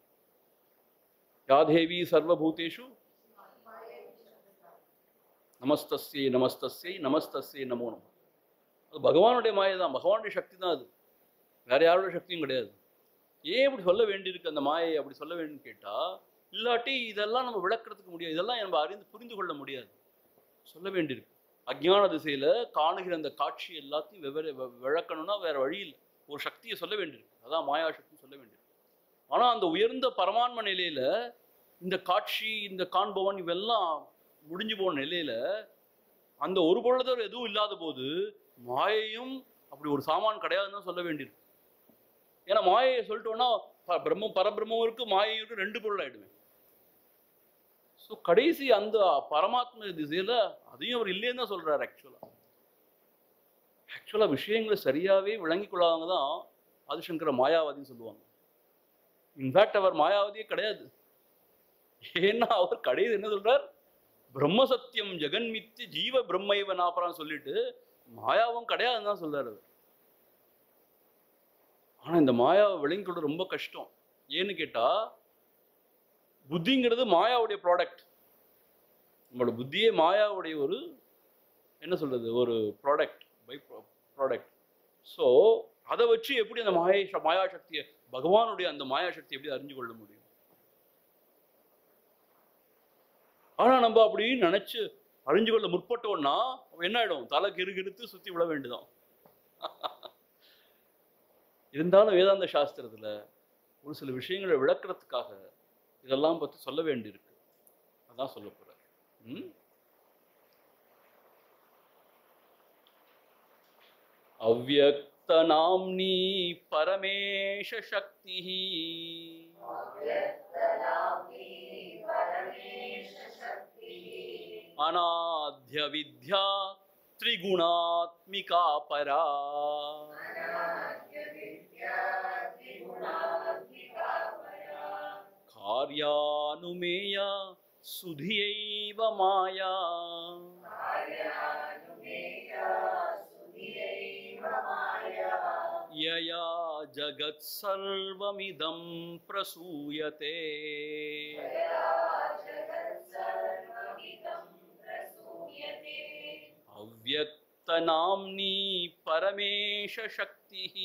யாதேவி சர்வபூதேஷு நமஸ்தஸ்யை நமஸ்தஸ்யை நமஸ்தஸ்யை நமோ நம அது பகவானுடைய மாயை தான் பகவானுடைய சக்தி தான் அது வேற யாரோட சக்தியும் கிடையாது ஏன் இப்படி சொல்ல வேண்டியிருக்கு அந்த மாயை அப்படி சொல்ல வேண்டும்னு கேட்டா இல்லாட்டி இதெல்லாம் நம்ம விளக்குறதுக்கு முடியாது இதெல்லாம் நம்ம அறிந்து புரிந்து கொள்ள முடியாது சொல்ல வேண்டியிருக்கு அஜ்ஞான திசையில காணுகிற அந்த காட்சி எல்லாத்தையும் வெவ்வேறு வெ- விளக்கணும்னா வேற வழி இல்லை ஒரு சக்தியை சொல்ல வேண்டியிருக்கு அதான் மாயா சக்தி சொல்ல வேண்டியிருக்கு ஆனா அந்த உயர்ந்த பரமான்ம நிலையில இந்த காட்சி இந்த காண்பவன் இவெல்லாம் முடிஞ்சு போன நிலையில அந்த ஒரு பொழுதர் எதுவும் இல்லாத போது மாயையும் அப்படி ஒரு சாமான் கிடையாதுன்னு தான் சொல்ல வேண்டியிருக்கு ஏன்னா மாயையை சொல்லிட்டோம்னா ப- பிரம்மம் பரபிரம்மம் இருக்கு மாயையும் இருக்கு ரெண்டு பொருள் ஆயிடுவேன் ஸோ கடைசி அந்த பரமாத்ம திசையில அதையும் அவர் இல்லைன்னு தான் சொல்றாரு ஆக்சுவலா ஆக்சுவலா விஷயங்களை சரியாவே விளங்கி கொள்ளாதவங்க தான் ஆதிசங்கர மாயாவாதின்னு சொல்லுவாங்க இன்ஃபேக்ட் அவர் மாயாவதியே கிடையாது ஏன்னா அவர் கடைசி என்ன சொல்றார் பிரம்ம சத்தியம் ஜெகன்மித்து ஜீவ பிரம்மைவ நாபரான்னு சொல்லிட்டு மாயாவும் கிடையாதுன்னு தான் சொல்றாரு அவர் ஆனா இந்த மாயாவை விளங்கி கொள்ள ரொம்ப கஷ்டம் ஏன்னு கேட்டா புத்திங்கிறது மாயாவுடைய ப்ராடக்ட் நம்மளோட புத்தியே மாயாவுடைய ஒரு என்ன சொல்றது ஒரு ப்ராடக்ட் பை ப்ராடக்ட் ஸோ அதை வச்சு எப்படி அந்த மாயை மாயா சக்தியை பகவானுடைய அந்த மாயா சக்தியை எப்படி அறிஞ்சு கொள்ள முடியும் ஆனா நம்ம அப்படி நினைச்சு அறிஞ்சு கொள்ள முற்பட்டோம்னா அப்ப என்ன ஆயிடும் தலை கிறுகிறுத்து சுத்தி விட வேண்டியதான் இருந்தாலும் வேதாந்த சாஸ்திரத்துல ஒரு சில விஷயங்களை விளக்குறதுக்காக இதெல்லாம் பத்தி சொல்ல வேண்டியிருக்கு அதான் சொல்ல போறார் ம்? अव्यक्तनाम्नी परमेशशक्तिः अनाद्यविद्या त्रिगुणात्मिका परा कार्यानुमेया सुधियैव माया यया जगत्सर्वमिदं प्रसूयते अव्यक्तनाम्नी परमेशशक्तिः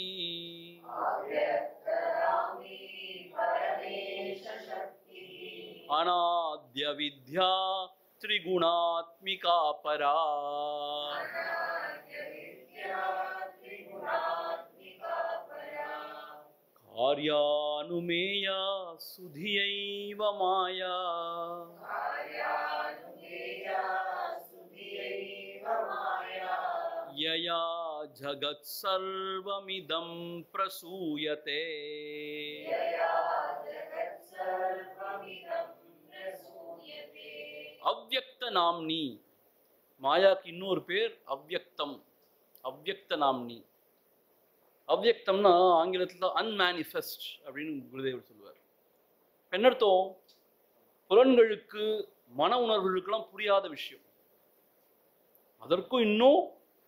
अनाद्यविद्या त्रिगुणात्मिका परा कार्यानुमेया सुधियैव माया यया जगत्सर्वमिदं प्रसूयते அவ்யக்த நாம்னி மாயாக்கு இன்னொரு பேர் அவ்யக்தம் அவ்யக்த நாம்னி அவ்யக்தம்னா ஆங்கிலத்தில் அன்மேனிஃபெஸ்ட் அப்படின்னு குருதேவர் சொல்லுவார் என்ன அர்த்தம் புலன்களுக்கு மன உணர்வுகளுக்கெல்லாம் புரியாத விஷயம் அதற்கும் இன்னும்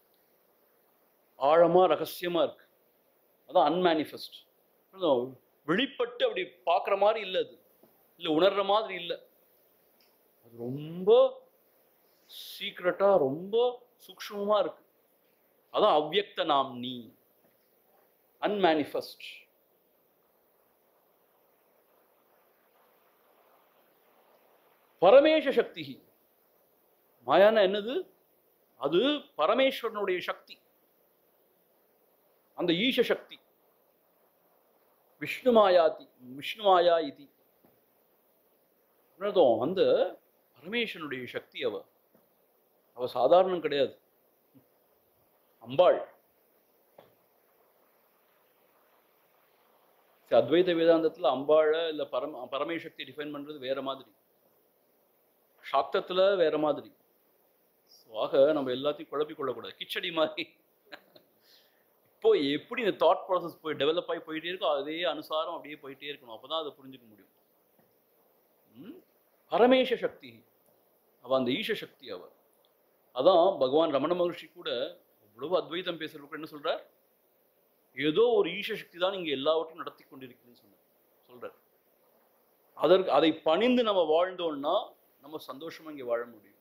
ஆழமா ரகசியமா இருக்கு அதான் அன்மேனிஃபெஸ்ட் வெளிப்பட்டு அப்படி பார்க்குற மாதிரி இல்லை அது இல்லை உணர்ற மாதிரி இல்லை அது ரொம்ப சீக்ரெட்டா ரொம்ப சூக்ஷ்மமா இருக்கு அதான் அவ்யக்த நாம்னி அன்மேனிஃபெஸ்ட் பரமேஷ சக்தி மாயானா என்னது அது பரமேஸ்வரனுடைய சக்தி அந்த ஈஷ சக்தி விஷ்ணு மாயாதி விஷ்ணு மாயா இது அர்த்தம் அந்த பரமேஸ்வரனுடைய சக்தி அவ அவ சாதாரணம் கிடையாது அம்பாள் சரி, அத்வைத வேதாந்தத்துல அம்பாள இல்ல பரம பரமேசக்தி டிஃபைன் பண்றது வேற மாதிரி சாக்தத்துல வேற மாதிரி So, ஆக நம்ம எல்லாத்தையும் குழப்பி கொள்ளக்கூடாது கிச்சடி மாதிரி இப்போ எப்படி இந்த தாட் ப்ராசஸ் போய் டெவலப் ஆகி போயிட்டே இருக்கோ அதே அனுசாரம் அப்படியே போயிட்டே இருக்கணும் அப்பதான் அதை புரிஞ்சுக்க முடியும் ம்? பரமேஷ சக்தி அவ அந்த ஈஷ சக்தி அவ அதான் பகவான் ரமண மகர்ஷி கூட அவ்வளவு அத்வைதம் பேசுறதுக்கு என்ன சொல்றார் ஏதோ ஒரு ஈஷ சக்தி தான் இங்க எல்லாவற்றையும் நடத்தி கொண்டிருக்குன்னு சொன்னார் சொல்றார் அதற்கு அதை பணிந்து நம்ம வாழ்ந்தோம்னா நம்ம சந்தோஷமா இங்க வாழ முடியும்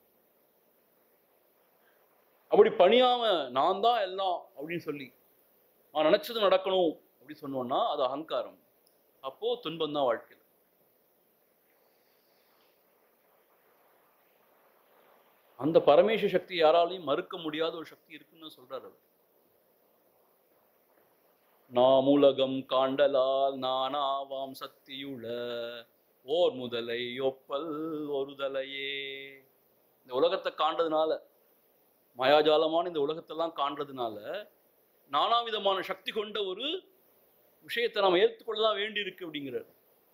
அப்படி பணியாம நான் தான் எல்லாம் அப்படின்னு சொல்லி நான் நினைச்சது நடக்கணும் அப்படி சொன்னோம்னா அது அகங்காரம் அப்போ துன்பம் தான் வாழ்க்கையில் அந்த பரமேச சக்தி யாராலையும் மறுக்க முடியாத ஒரு சக்தி இருக்குன்னு சொல்றாரு அவர் நாமுலகம் காண்டலால் நானாவாம் சக்தியுள ஓர் முதலை ஒப்பல் ஒருதலையே இந்த உலகத்தை காண்றதுனால மாயாஜாலமான இந்த உலகத்தெல்லாம் காண்றதுனால நானாவிதமான சக்தி கொண்ட ஒரு விஷயத்தை நாம் ஏற்றுக்கொள்ளதான் வேண்டி இருக்கு அப்படிங்கிறார்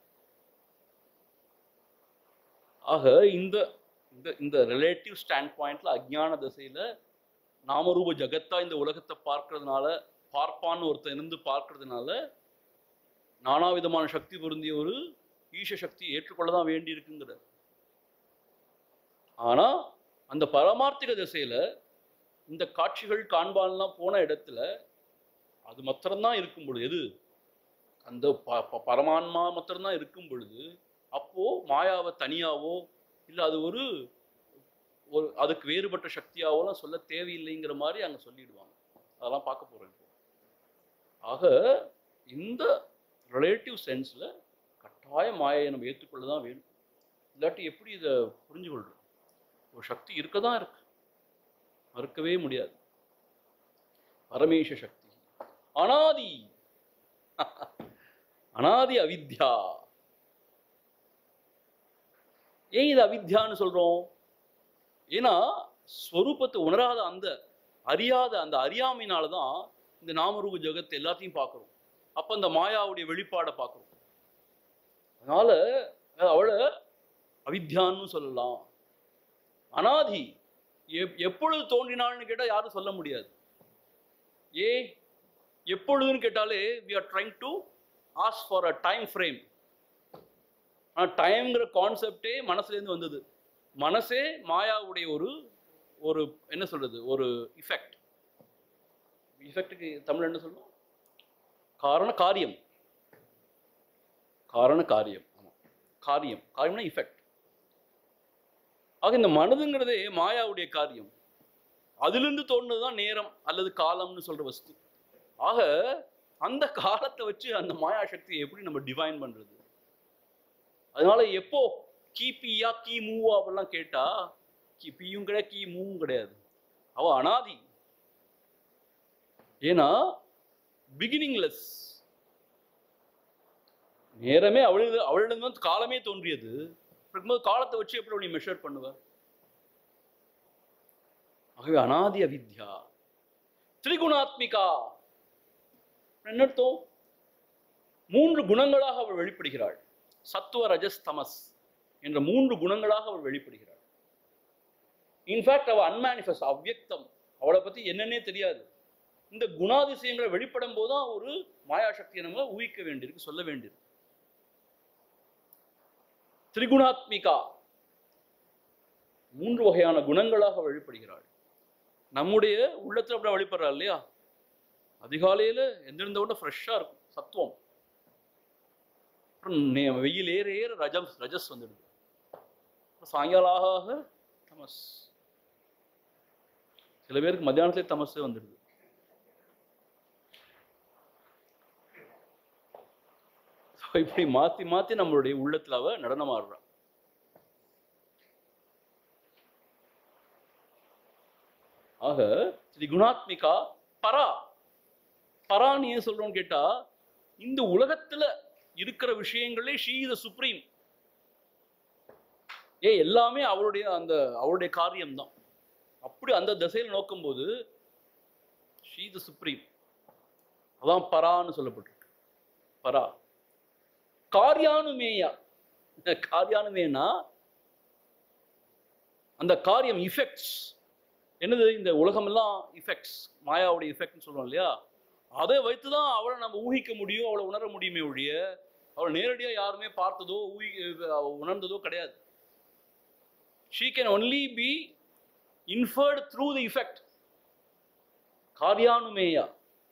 ஆக இந்த இந்த இந்த ரிலேட்டிவ் ஸ்டாண்ட் பாயிண்ட்ல அஜ்ஞான திசையில நாமரூப ஜகத்தா இந்த உலகத்தை பார்க்கறதுனால பார்ப்பான்னு ஒருத்தன் இருந்து பார்க்கறதுனால நானாவிதமான சக்தி பொருந்திய ஒரு ஈஷ சக்தி ஏற்றுக்கொள்ளதான் வேண்டி இருக்குங்கிறார் ஆனா அந்த பரமார்த்திக திசையில இந்த காட்சிகள் காண்பான்லாம் போன இடத்துல அது மாத்திரம்தான் இருக்கும் பொழுது எது அந்த ப- ப- பரமான்மா மாத்திரம்தான் இருக்கும் பொழுது அப்போ மாயாவை தனியாவோ இல்லை அது ஒரு ஒரு அதுக்கு வேறுபட்ட சக்தியாவோலாம் சொல்ல தேவையில்லைங்கிற மாதிரி அங்க சொல்லிடுவாங்க அதெல்லாம் பார்க்க போறோம் இப்போ ஆக இந்த ரிலேட்டிவ் சென்ஸ்ல கட்டாய மாயை நம்ம ஏற்றுக்கொள்ள தான் வேணும் இல்லாட்டி எப்படி இதை புரிஞ்சு கொள்றோம் ஒரு சக்தி இருக்க தான் இருக்கு மறுக்கவே முடியாது பரமேஷ சக்தி அனாதி அனாதி அவித்யா ஏன் இது அவித்யான்னு சொல்றோம் ஏன்னா ஸ்வரூபத்தை உணராத அந்த அறியாத அந்த அறியாமையினால தான் இந்த நாமரூப ஜெகத் எல்லாத்தையும் பார்க்குறோம் அப்போ அந்த மாயாவுடைய வெளிப்பாடை பார்க்குறோம் அதனால அவளை அவித்யான்னு சொல்லலாம் அனாதி எப்- எப்பொழுது தோன்றினாள்னு கேட்டால் யாரும் சொல்ல முடியாது ஏ எப்பொழுதுன்னு கேட்டாலே we are trying to ask for a time frame ஆனால் டைம்ங்கிற கான்செப்டே மனசுலேருந்து வந்தது மனசே மாயாவுடைய ஒரு ஒரு என்ன சொல்றது ஒரு இஃபெக்ட் இஃபெக்ட்டுக்கு தமிழ் என்ன சொல்லணும் காரண காரியம் காரண காரியம் ஆமா. காரியம் காரியம்னா இஃபெக்ட் ஆக இந்த மனதுங்கிறதே மாயாவுடைய காரியம் அதிலிருந்து தோணுனதுதான் நேரம் அல்லது காலம்னு சொல்ற வஸ்து ஆக அந்த காலத்தை வச்சு அந்த மாயா சக்தியை எப்படி நம்ம டிவைன் பண்றது அதனால எப்போ கிபியா கி மூவா அப்படிலாம் கேட்டா கி பியும் கிடையாது கி மூவும் கிடையாது அவ அனாதி ஏன்னா பிகினிங்லெஸ் நேரமே அவளது அவளிடம் வந்து காலமே தோன்றியது இருக்கும்போது காலத்தை வச்சு எப்படி நீ மெஷர் பண்ணுவ ஆகவே அனாதி அவித்யா திரிகுணாத்மிகா என்ன அர்த்தம் மூன்று குணங்களாக அவள் வெளிப்படுகிறாள் சத்துவ ரஜஸ் தமஸ் என்ற மூன்று குணங்களாக அவள் வெளிப்படுகிறாள் இன்ஃபேக்ட் அவள் அன்மேனிஃபெஸ்ட் அவ்யக்தம் அவளை பத்தி என்னன்னே தெரியாது இந்த குணாதிசயங்களை வெளிப்படும் போதுதான் ஒரு மாயாசக்தியை நம்ம ஊகிக்க வேண்டியிருக்கு சொல்ல வேண்டியிருக்கு திரிகுணாத்மிகா மூன்று வகையான குணங்களாக வெளிப்படுகிறாள் நம்முடைய உள்ளத்துல அப்படி வெளிப்படுறா இல்லையா அதிகாலையில எந்திருந்த உடனே ஃப்ரெஷ்ஷாக இருக்கும் சத்துவம் அப்புறம் நே- வெயில் ஏற ஏற ரஜம் ரஜஸ் வந்துடுது அப்புறம் சாயங்காலம் ஆக ஆக தமஸ் சில பேருக்கு மத்தியானத்திலே தமஸே வந்துடுது So, இப்படி மாத்தி மாத்தி நம்மளுடைய உள்ளத்துல அவ நடனமாடுறா ஆக ஸ்ரீ குணாத்மிகா பரா பரான்னு ஏன் சொல்றோம்னு கேட்டா இந்த உலகத்துல இருக்கிற விஷயங்களே ஷீ த சுப்ரீம் ஏ எல்லாமே அவளுடைய அந்த அவளுடைய காரியம்தான் அப்படி அந்த திசையில் நோக்கும்போது ஷீ த சுப்ரீம் அதான் பரான்னு சொல்லப்பட்டிருக்கு பரா காரியானுமேயா காரியானுமேனா அந்த காரியம் இஃபெக்ட்ஸ் என்னது இந்த உலகமெல்லாம் இஃபெக்ட்ஸ் மாயாவுடைய இஃபெக்ட்னு சொல்றோம் இல்லையா அதை வைத்து தான் அவளை நம்ம ஊகிக்க முடியும் அவளை உணர முடியுமே ஒழிய அவளை நேரடியாக யாருமே பார்த்ததோ ஊகி அவ உணர்ந்ததோ கிடையாது she can only be inferred through the effect காரியானுமேயா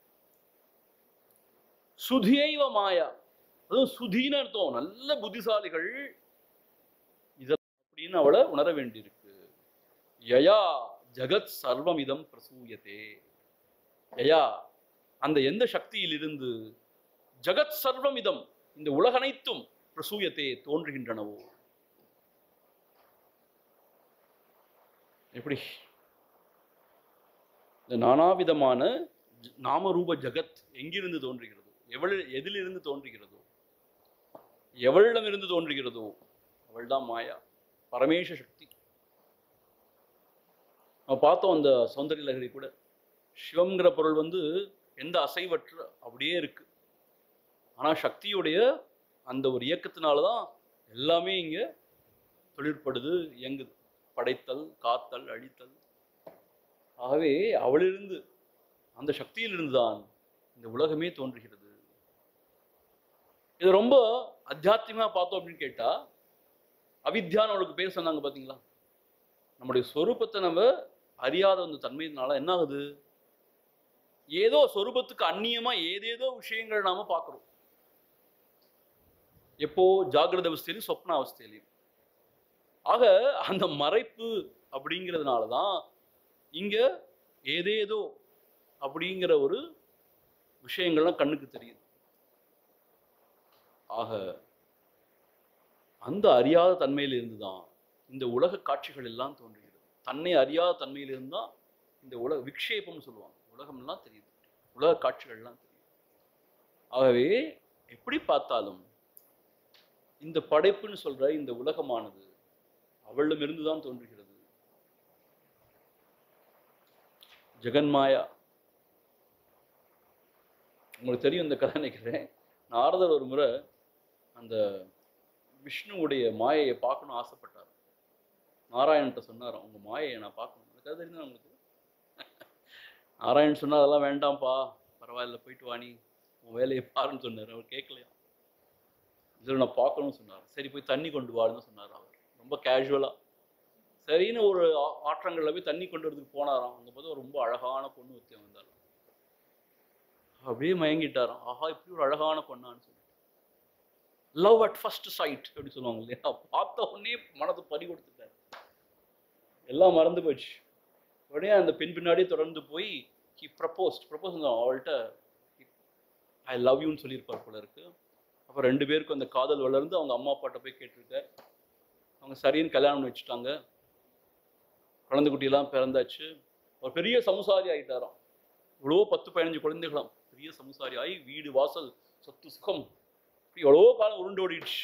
சுதியைவ மாயா அதுவும் சுதின்னு அர்த்தம் நல்ல புத்திசாலிகள் இதெல்லாம் அப்படின்னு அவளை உணர வேண்டியிருக்கு யயா ஜகத் சர்வமிதம் பிரசூயத்தே யயா அந்த எந்த சக்தியிலிருந்து ஜகத் சர்வமிதம் இந்த உலகனைத்தும் பிரசூயத்தே தோன்றுகின்றனவோ எப்படி இந்த நானாவிதமான ஜ- நாமரூப ஜகத் எங்கிருந்து தோன்றுகிறதோ எவ்வளவு எதிலிருந்து தோன்றுகிறதோ எவளிடம் இருந்து தோன்றுகிறதோ அவள்தான் மாயா பரமேஷ சக்தி நம்ம பார்த்தோம் அந்த சௌந்தரிய லகரி கூட சிவம்ங்கிற பொருள் வந்து எந்த அசைவற்ற அப்படியே இருக்கு ஆனா சக்தியுடைய அந்த ஒரு இயக்கத்தினால தான் எல்லாமே இங்க தொழிற்படுது இயங்குது படைத்தல் காத்தல் அழித்தல் ஆகவே அவளிலிருந்து அந்த சக்தியிலிருந்து தான் இந்த உலகமே தோன்றுகிறது இது ரொம்ப அத்தியாத்மிகமா பார்த்தோம் அப்படின்னு கேட்டா அவித்யான்னு அவளுக்கு பேர் சொன்னாங்க பாத்தீங்களா நம்முடைய சொரூபத்தை நம்ம அறியாத அந்த தன்மையினால என்ன ஆகுது ஏதோ சொரூபத்துக்கு அந்நியமா ஏதேதோ விஷயங்கள் நாம பார்க்கிறோம் எப்போ ஜாகிரத அவஸ்தையிலும் சொப்ன அவஸ்தையிலையும் ஆக அந்த மறைப்பு அப்படிங்கிறதுனால தான் இங்க ஏதேதோ அப்படிங்கிற ஒரு விஷயங்கள்லாம் கண்ணுக்கு தெரியுது ஆக அந்த அறியாத தன்மையிலிருந்து தான் இந்த உலக காட்சிகள் எல்லாம் தோன்றுகிறது தன்னை அறியாத தன்மையிலிருந்து தான் இந்த உலக விக்ஷேபம்னு சொல்லுவாங்க உலகம்லாம் தெரியுது உலக காட்சிகள்லாம் தெரியுது ஆகவே எப்படி பார்த்தாலும் இந்த படைப்புன்னு சொல்ற இந்த உலகமானது அவளிடமிருந்து தான் தோன்றுகிறது ஜெகன்மாயா உங்களுக்கு தெரியும் இந்த கதை நினைக்கிறேன் நாரதர் ஒரு முறை அந்த விஷ்ணுவுடைய மாயையை பார்க்கணும் ஆசைப்பட்டார் நாராயணன்ட்ட சொன்னார் உங்க மாயையை நான் பார்க்கணும் இந்த கதை தெரியுதா உங்களுக்கு நாராயணன் சொன்னா அதெல்லாம் வேண்டாம்ப்பா பரவாயில்ல போயிட்டு வாணி உன் வேலையை பாருன்னு சொன்னார் அவர் கேட்கலையா இதில் நான் பார்க்கணும்னு சொன்னார் சரி போய் தண்ணி கொண்டு வான்னு சொன்னார் அவர் ரொம்ப கேஷுவலாக சரின்னு ஒரு ஆ- ஆற்றங்கள்ல போய் தண்ணி கொண்டு வரதுக்கு போனாராம் அங்கே பார்த்து ஒரு ரொம்ப அழகான பொண்ணு ஒருத்தன் வந்தார் அப்படியே மயங்கிட்டாராம் ஆஹா இப்படி ஒரு அழகான பொண்ணான்னு சொல்லி லவ் அட் ஃபர்ஸ்ட் சைட் அப்படி சொல்லுவாங்க இல்லையா பார்த்த உடனே மனது பறி கொடுத்துட்டார் எல்லாம் மறந்து போச்சு உடனே அந்த பெண் பின்னாடியே தொடர்ந்து போய் ஹி ப்ரப்போஸ்ட் ப்ரப்போஸ் அவள்கிட்ட ஐ லவ் யூன்னு சொல்லியிருப்பார் போல இருக்கு அப்போ ரெண்டு பேருக்கும் அந்த காதல் வளர்ந்து அவங்க அம்மா அப்பாட்ட போய் கேட்டிருக்கார் அவங்க சரின்னு கல்யாணம் பண்ணி வச்சுட்டாங்க குழந்தை குட்டியெல்லாம் பிறந்தாச்சு ஒரு பெரிய சமுசாரி ஆயிட்டாராம் இவ்வளோ பத்து பதினஞ்சு குழந்தைகளாம் பெரிய சமுசாரி ஆகி வீடு வாசல் சொத்து சுகம் இப்படி எவ்வளோ காலம் உருண்டு ஓடிடுச்சு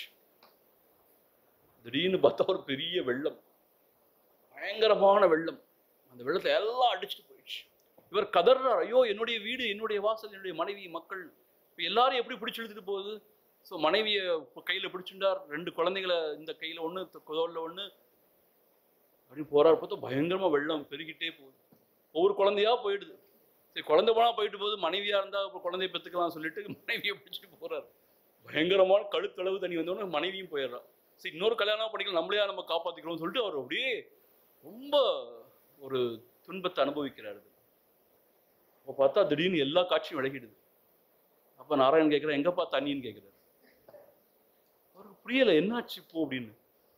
திடீர்னு பார்த்தா ஒரு பெரிய வெள்ளம் பயங்கரமான வெள்ளம் அந்த வெள்ளத்தை எல்லாம் அடிச்சுட்டு போயிடுச்சு இவர் கதறார் ஐயோ என்னுடைய வீடு என்னுடைய வாசல் என்னுடைய மனைவி மக்கள் இப்போ எல்லாரும் எப்படி பிடிச்சு இழுத்துட்டு போகுது ஸோ மனைவியை கையில் பிடிச்சுட்டார் ரெண்டு குழந்தைகளை இந்த கையில் ஒன்று தோளில் ஒன்று அப்படின்னு போறார் பார்த்தா பயங்கரமா வெள்ளம் பெருகிட்டே போகுது ஒவ்வொரு குழந்தையா போயிடுது சரி குழந்தை போனா போயிட்டு போகுது மனைவியா இருந்தா அப்புறம் குழந்தைய பெற்றுக்கலாம் சொல்லிட்டு மனைவியை பிடிச்சிட்டு போறாரு பயங்கரமான கழுத்தளவு தண்ணி வந்தோடனே மனைவியும் போயிடுறா சரி இன்னொரு கல்யாணம் பண்ணிக்கலாம் நம்மளையா நம்ம காப்பாத்திக்கிறோம்னு சொல்லிட்டு அவர் அப்படியே ரொம்ப ஒரு துன்பத்தை அனுபவிக்கிறாரு அப்போ பார்த்தா திடீர்னு எல்லா காட்சியும் விலகிடுது அப்ப நாராயணன் கேட்குறேன் எங்கப்பா தண்ணின்னு கேட்குறாரு அவருக்கு புரியல என்னாச்சு இப்போ அப்படின்னு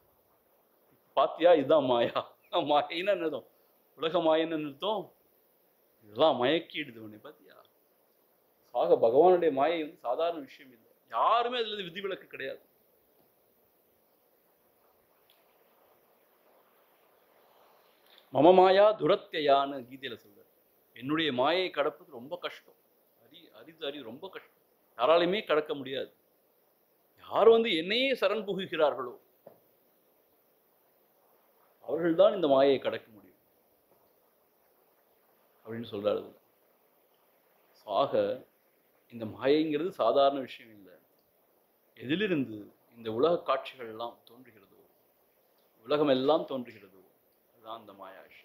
பாத்தியா இதுதான் மாயா மாயின்னு அர்த்தம் உலக மாயன்னு அர்த்தம் இதெல்லாம் மயக்கிடுது உன்னை பாத்தியா ஆக பகவானுடைய மாயை வந்து சாதாரண விஷயம் இல்லை யாருமே அதுல இருந்து விதிவிலக்கு கிடையாது மம மாயா துரத்தியான்னு கீதையில சொல்றாரு என்னுடைய மாயை கடப்பது ரொம்ப கஷ்டம் அரி அரிது அரி ரொம்ப கஷ்டம் யாராலையுமே கடக்க முடியாது யார் வந்து என்னையே சரண் புகுகிறார்களோ அவர்கள்தான் இந்த மாயையை கடக்க முடியும் அப்படின்னு சொல்றாரு இதுல. So, ஆக இந்த மாயைங்கிறது சாதாரண விஷயம் இல்லை எதிலிருந்து இந்த உலக காட்சிகள் எல்லாம் தோன்றுகிறதோ உலகம் எல்லாம் தோன்றுகிறதோ அதுதான் அந்த மாயா விஷயம்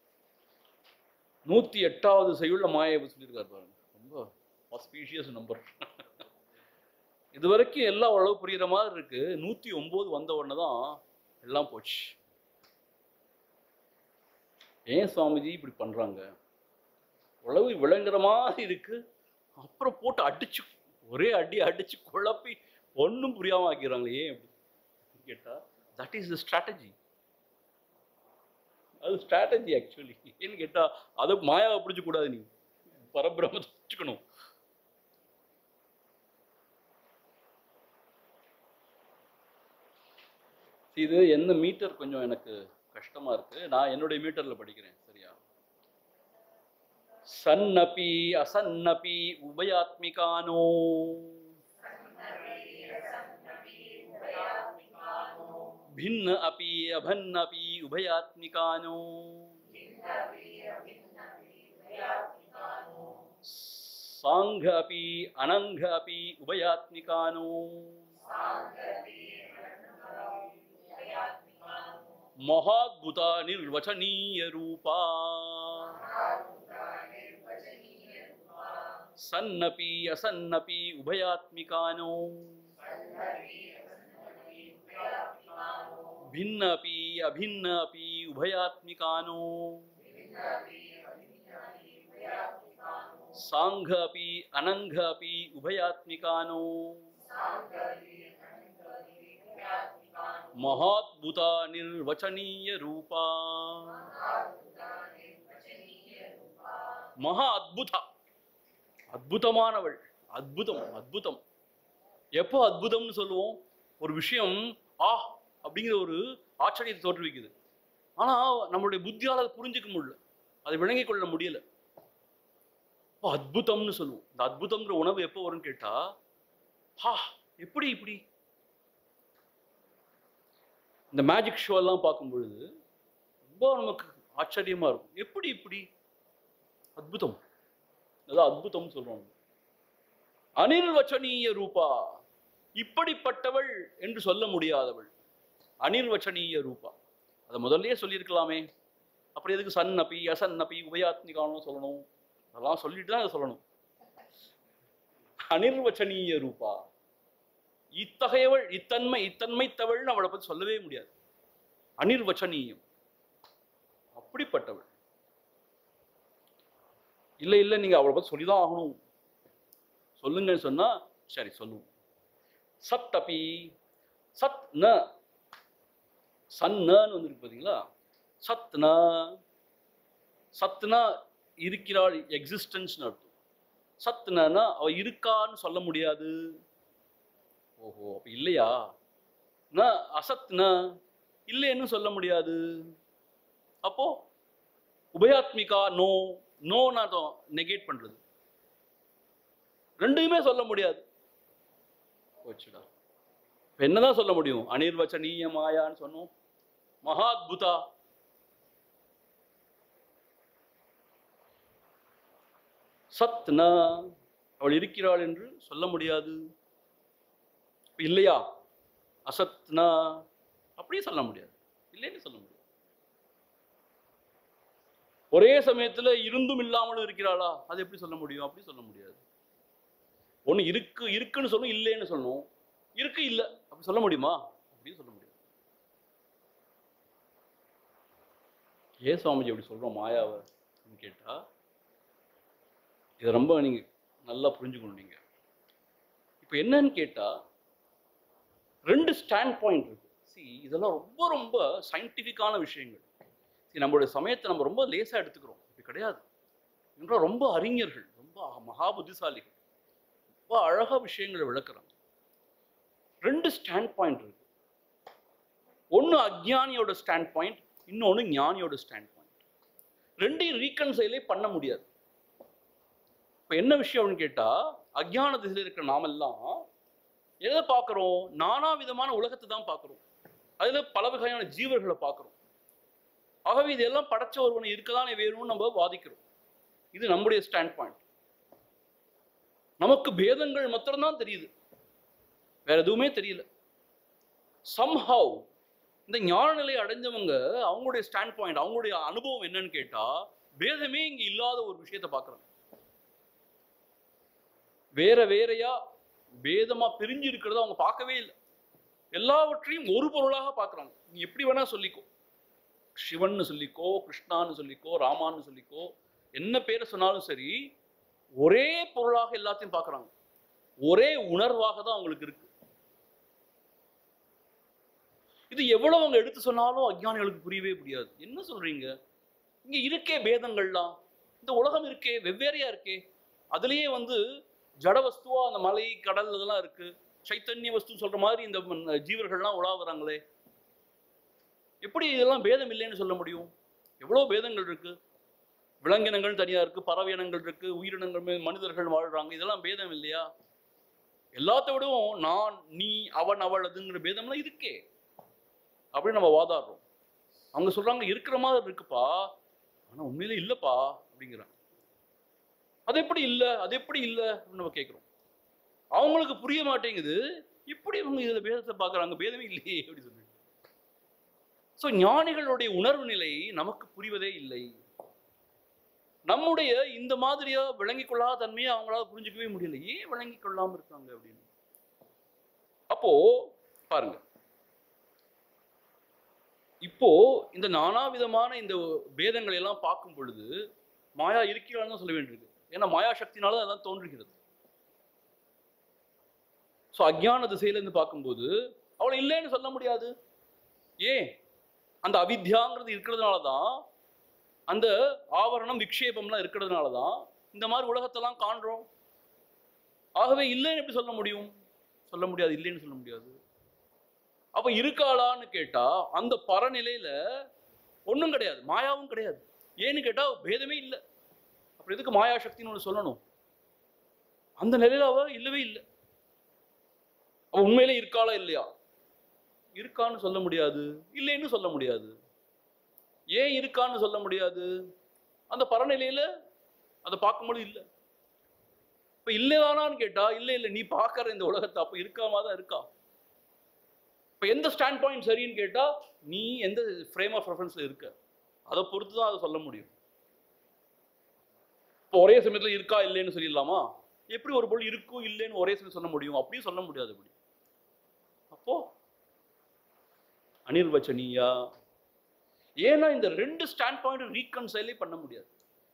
நூத்தி எட்டாவது செய்யுள்ள மாயை சொல்லியிருக்காரு பாருங்க ரொம்ப ஆஸ்பீஷியஸ் நம்பர் இது வரைக்கும் எல்லாம் ஓரளவு புரியுற மாதிரி இருக்கு நூத்தி ஒன்பது வந்த உடனே தான் எல்லாம் போச்சு ஏன் சுவாமிஜி இப்படி பண்றாங்க உழவு விளங்குற மாதிரி இருக்கு அப்புறம் போட்டு அடிச்சு ஒரே அடி அடிச்சு குழப்பி ஒன்றும் புரியாம ஆக்கிறாங்களே ஏன் அப்படி கேட்டா தட் இஸ் த ஸ்ட்ராட்டஜி அது ஸ்ட்ராட்டஜி ஆக்சுவலி ஏன்னு கேட்டா அதை மாயாவை பிடிச்ச கூடாது நீ பரபிரமத்தை பிடிச்சுக்கணும் இது என்ன மீட்டர் கொஞ்சம் எனக்கு கஷ்டமா இருக்கு நான் என்னுடைய மீட்டர்ல படிக்கிறேன் சரியா சன்னபி அசன்னபி உபயாத்மிகானோ भिन्न अपि अभन्न अपि उभयात्मिकानो साङ्घ अपि अनङ्घ अपि उभयात्मिकानो महाद्भुता निर्वचनीय रूपा सन्नपि असन्नपि उभयात्मिकानो भिन्न अपि अभिन्न अपि उभयात्मिकानो साङ्घ अपि अनङ्घ अपि उभयात्मिकानो महाद्भुता निर्वचनीय रूपा மகா அத்புதா அற்புதமானவள் அற்புதம் அற்புதம் எப்போ அற்புதம்னு சொல்லுவோம் ஒரு விஷயம் ஆ அப்படிங்கிற ஒரு ஆச்சரியத்தை தோற்றுவிக்குது ஆனா நம்மளுடைய புத்தியால அதை புரிஞ்சுக்க முடியல அதை விளங்கிக் கொள்ள முடியல அப்போ அற்புதம்னு சொல்லுவோம் இந்த அற்புதம்ங்கிற உணவு எப்போ வரும்னு கேட்டா ஹா எப்படி இப்படி இந்த மேஜிக் ஷோ எல்லாம் பார்க்கும் பொழுது ரொம்ப நமக்கு ஆச்சரியமா இருக்கும் எப்படி இப்படி அற்புதம் அதான் அற்புதம் சொல்றோம் அனிர்வச்சனீய ரூபா இப்படிப்பட்டவள் என்று சொல்ல முடியாதவள் அனிர்வச்சனீய ரூபா அதை முதல்லயே சொல்லியிருக்கலாமே அப்புறம் எதுக்கு சன் அப்பி அசன் அப்பி உபயாத்மிகானும் சொல்லணும் அதெல்லாம் சொல்லிட்டு தான் அதை சொல்லணும் அனிர்வச்சனீய ரூபா இத்தகையவள் இத்தன்மை இத்தன்மைத்தவள்னு அவளை பத்தி சொல்லவே முடியாது அனிர்வச்சனீயம் அப்படிப்பட்டவள் இல்லை இல்லை நீங்க அவளை பத்தி சொல்லிதான் ஆகணும் சொல்லுங்கன்னு சொன்னா சரி சொல்லுவோம் சத் அப்பி சத் ந சன்னு வந்துருக்கு பாத்தீங்களா சத்னா சத்னா இருக்கிறாள் எக்ஸிஸ்டன்ஸ்னு அர்த்தம் சத்னா அவ இருக்கான்னு சொல்ல முடியாது ஓஹோ அப்ப இல்லையா ந அசத்னா இல்லைன்னு சொல்ல முடியாது அப்போ உபயாத்மிகா நோ நோன்னு அர்த்தம் நெகேட் பண்றது ரெண்டையுமே சொல்ல முடியாது போச்சுடா இப்ப என்னதான் சொல்ல முடியும் அனிர்வச்சனீய மாயான்னு சொன்னோம் மகாத்புதா சத்னா அவள் இருக்கிறாள் என்று சொல்ல முடியாது இப்ப இல்லையா அசத்னா அப்படியே சொல்ல முடியாது இல்லைன்னு சொல்ல முடியாது ஒரே சமயத்துல இருந்தும் இல்லாமலும் இருக்கிறாளா அது எப்படி சொல்ல முடியும் அப்படி சொல்ல முடியாது ஒண்ணு இருக்கு இருக்குன்னு சொல்லணும் இல்லைன்னு சொல்லணும் இருக்கு இல்ல அப்படி சொல்ல முடியுமா அப்படின்னு சொல்ல முடியாது ஏன் சுவாமிஜி அப்படி சொல்றோம் மாயாவை அப்படின்னு கேட்டா இதை ரொம்ப நீங்க நல்லா புரிஞ்சுக்கணும் நீங்க இப்போ என்னன்னு கேட்டா ரெண்டு ஸ்டாண்ட் பாயிண்ட் இருக்கு சி இதெல்லாம் ரொம்ப ரொம்ப சயின்டிஃபிக்கான விஷயங்கள் See, நம்மளுடைய சமயத்தை நம்ம ரொம்ப லேசா எடுத்துக்கிறோம் இப்படி கிடையாது இவங்க ரொம்ப அறிஞர்கள் ரொம்ப மகா புத்திசாலிகள் ரொம்ப அழகா விஷயங்களை விளக்குறாங்க ரெண்டு ஸ்டாண்ட் பாயிண்ட் இருக்கு ஒன்னு அஜ்ஞானியோட ஸ்டாண்ட் பாயிண்ட் இன்னொன்னு ஞானியோட ஸ்டாண்ட் பாயிண்ட் ரெண்டையும் ரீகன்சைலே பண்ண முடியாது இப்ப என்ன விஷயம்னு கேட்டா அஜ்ஞான திசையில் இருக்கிற நாமெல்லாம் எதை பார்க்குறோம் நானா விதமான உலகத்தை தான் பார்க்குறோம் அதுல பல வகையான ஜீவர்களை பார்க்குறோம் ஆகவே இதெல்லாம் படைச்ச ஒருவனை இருக்கதானே வேணும்னு நம்ம வாதிக்கிறோம் இது நம்முடைய ஸ்டாண்ட் பாயிண்ட் நமக்கு பேதங்கள் மாத்திரம்தான் தெரியுது வேற எதுவுமே தெரியல சம்ஹவ் இந்த ஞான நிலை அடைஞ்சவங்க அவங்களுடைய ஸ்டாண்ட் பாயிண்ட் அவங்களுடைய அனுபவம் என்னன்னு கேட்டா பேதமே இங்க இல்லாத ஒரு விஷயத்தை பார்க்கறாங்க வேற வேறையா பேதமா பிரிஞ்சு இருக்கிறத அவங்க பார்க்கவே இல்லை எல்லாவற்றையும் ஒரு பொருளாக பார்க்கறாங்க நீ எப்படி வேணா சொல்லிக்கோ சிவன்னு சொல்லிக்கோ கிருஷ்ணான்னு சொல்லிக்கோ ராமான்னு சொல்லிக்கோ என்ன பேரை சொன்னாலும் சரி ஒரே பொருளாக எல்லாத்தையும் பார்க்கறாங்க ஒரே உணர்வாக தான் அவங்களுக்கு இருக்கு இது எவ்வளவு அவங்க எடுத்து சொன்னாலும் அஜ்ஞானிகளுக்கு புரியவே முடியாது என்ன சொல்றீங்க இங்க இருக்கே பேதங்கள்லாம் இந்த உலகம் இருக்கே வெவ்வேறையா இருக்கே அதுலயே வந்து ஜட வஸ்துவா அந்த மலை கடல் இதெல்லாம் இருக்கு சைத்தன்ய வஸ்து சொல்ற மாதிரி இந்த ம- ஜீவர்கள்லாம் உலாவுறாங்களே எப்படி இதெல்லாம் பேதம் இல்லைன்னு சொல்ல முடியும் எவ்வளவு பேதங்கள் இருக்கு விலங்கினங்கள் தனியா இருக்கு பறவை இனங்கள் இருக்கு உயிரினங்கள் மே- மனிதர்கள் வாழ்றாங்க இதெல்லாம் பேதம் இல்லையா எல்லாத்த விடவும் நான் நீ அவன் அவள் அதுங்கிற பேதம்லாம் இருக்கே அப்படின்னு நம்ம வாதாடுறோம் அவங்க சொல்றாங்க இருக்கிற மாதிரி இருக்குப்பா ஆனா உண்மையிலே இல்லப்பா அப்படிங்கிறாங்க அது எப்படி இல்ல அது எப்படி இல்ல அப்படின்னு நம்ம கேட்கிறோம் அவங்களுக்கு புரிய மாட்டேங்குது இப்படி இவங்க இதுல பேதத்தை பார்க்கறாங்க பேதமே இல்லையே அப்படி சொல்லி ஸோ ஞானிகளுடைய உணர்வு நிலை நமக்கு புரிவதே இல்லை நம்முடைய இந்த மாதிரியா விளங்கிக் கொள்ளாத தன்மையை அவங்களால புரிஞ்சுக்கவே முடியல ஏன் விளங்கிக் கொள்ளாம இருக்காங்க அப்படின்னு அப்போ பாருங்க இப்போ இந்த நானாவிதமான இந்த பேதங்களை எல்லாம் பார்க்கும் பொழுது மாயா இருக்கிறான்னு தான் சொல்ல வேண்டியிருக்கு ஏன்னா மாயா சக்தினால அதான் தோன்றுகிறது ஸோ அஜ்ஞான திசையிலேருந்து பார்க்கும்போது அவளை இல்லைன்னு சொல்ல முடியாது ஏன் அந்த அவித்யாங்கிறது இருக்கிறதுனால தான் அந்த ஆவரணம் விக்ஷேபம்லாம் இருக்கிறதுனால தான் இந்த மாதிரி உலகத்தெல்லாம் காண்றோம் ஆகவே இல்லைன்னு எப்படி சொல்ல முடியும் சொல்ல முடியாது இல்லைன்னு சொல்ல முடியாது அப்ப இருக்காளான்னு கேட்டா அந்த பரநிலையில ஒண்ணும் கிடையாது மாயாவும் கிடையாது ஏன்னு கேட்டா பேதமே இல்லை அப்புறம் எதுக்கு மாயா சக்தின்னு ஒன்று சொல்லணும் அந்த நிலையில அவ இல்லவே இல்லை அவ உண்மையிலே இருக்காளா இல்லையா இருக்கான்னு சொல்ல முடியாது இல்லைன்னு சொல்ல முடியாது ஏன் இருக்கான்னு சொல்ல முடியாது அந்த பரநிலையில அதை பார்க்கும்போது இல்லை இப்ப இல்லைதானான்னு கேட்டா இல்லை இல்லை நீ பார்க்கற இந்த உலகத்தை அப்ப இருக்காம தான் இருக்கா இப்ப எந்த ஸ்டாண்ட் பாயிண்ட் சரின்னு கேட்டா நீ எந்த ஃப்ரேம் ஆஃப் ரெஃபரன்ஸ்ல இருக்க அதை பொறுத்து தான் அதை சொல்ல முடியும் இப்போ ஒரே சமயத்துல இருக்கா இல்லைன்னு சொல்லிடலாமா எப்படி ஒரு பொருள் இருக்கும் இல்லைன்னு ஒரே சமயம் சொல்ல முடியும் அப்படியும் சொல்ல முடியாது அப்படி அப்போ அனிர்வச்சனியா ஏன்னா இந்த ரெண்டு ஸ்டாண்ட் பாயிண்ட் ரீகன்சைலே பண்ண முடியாது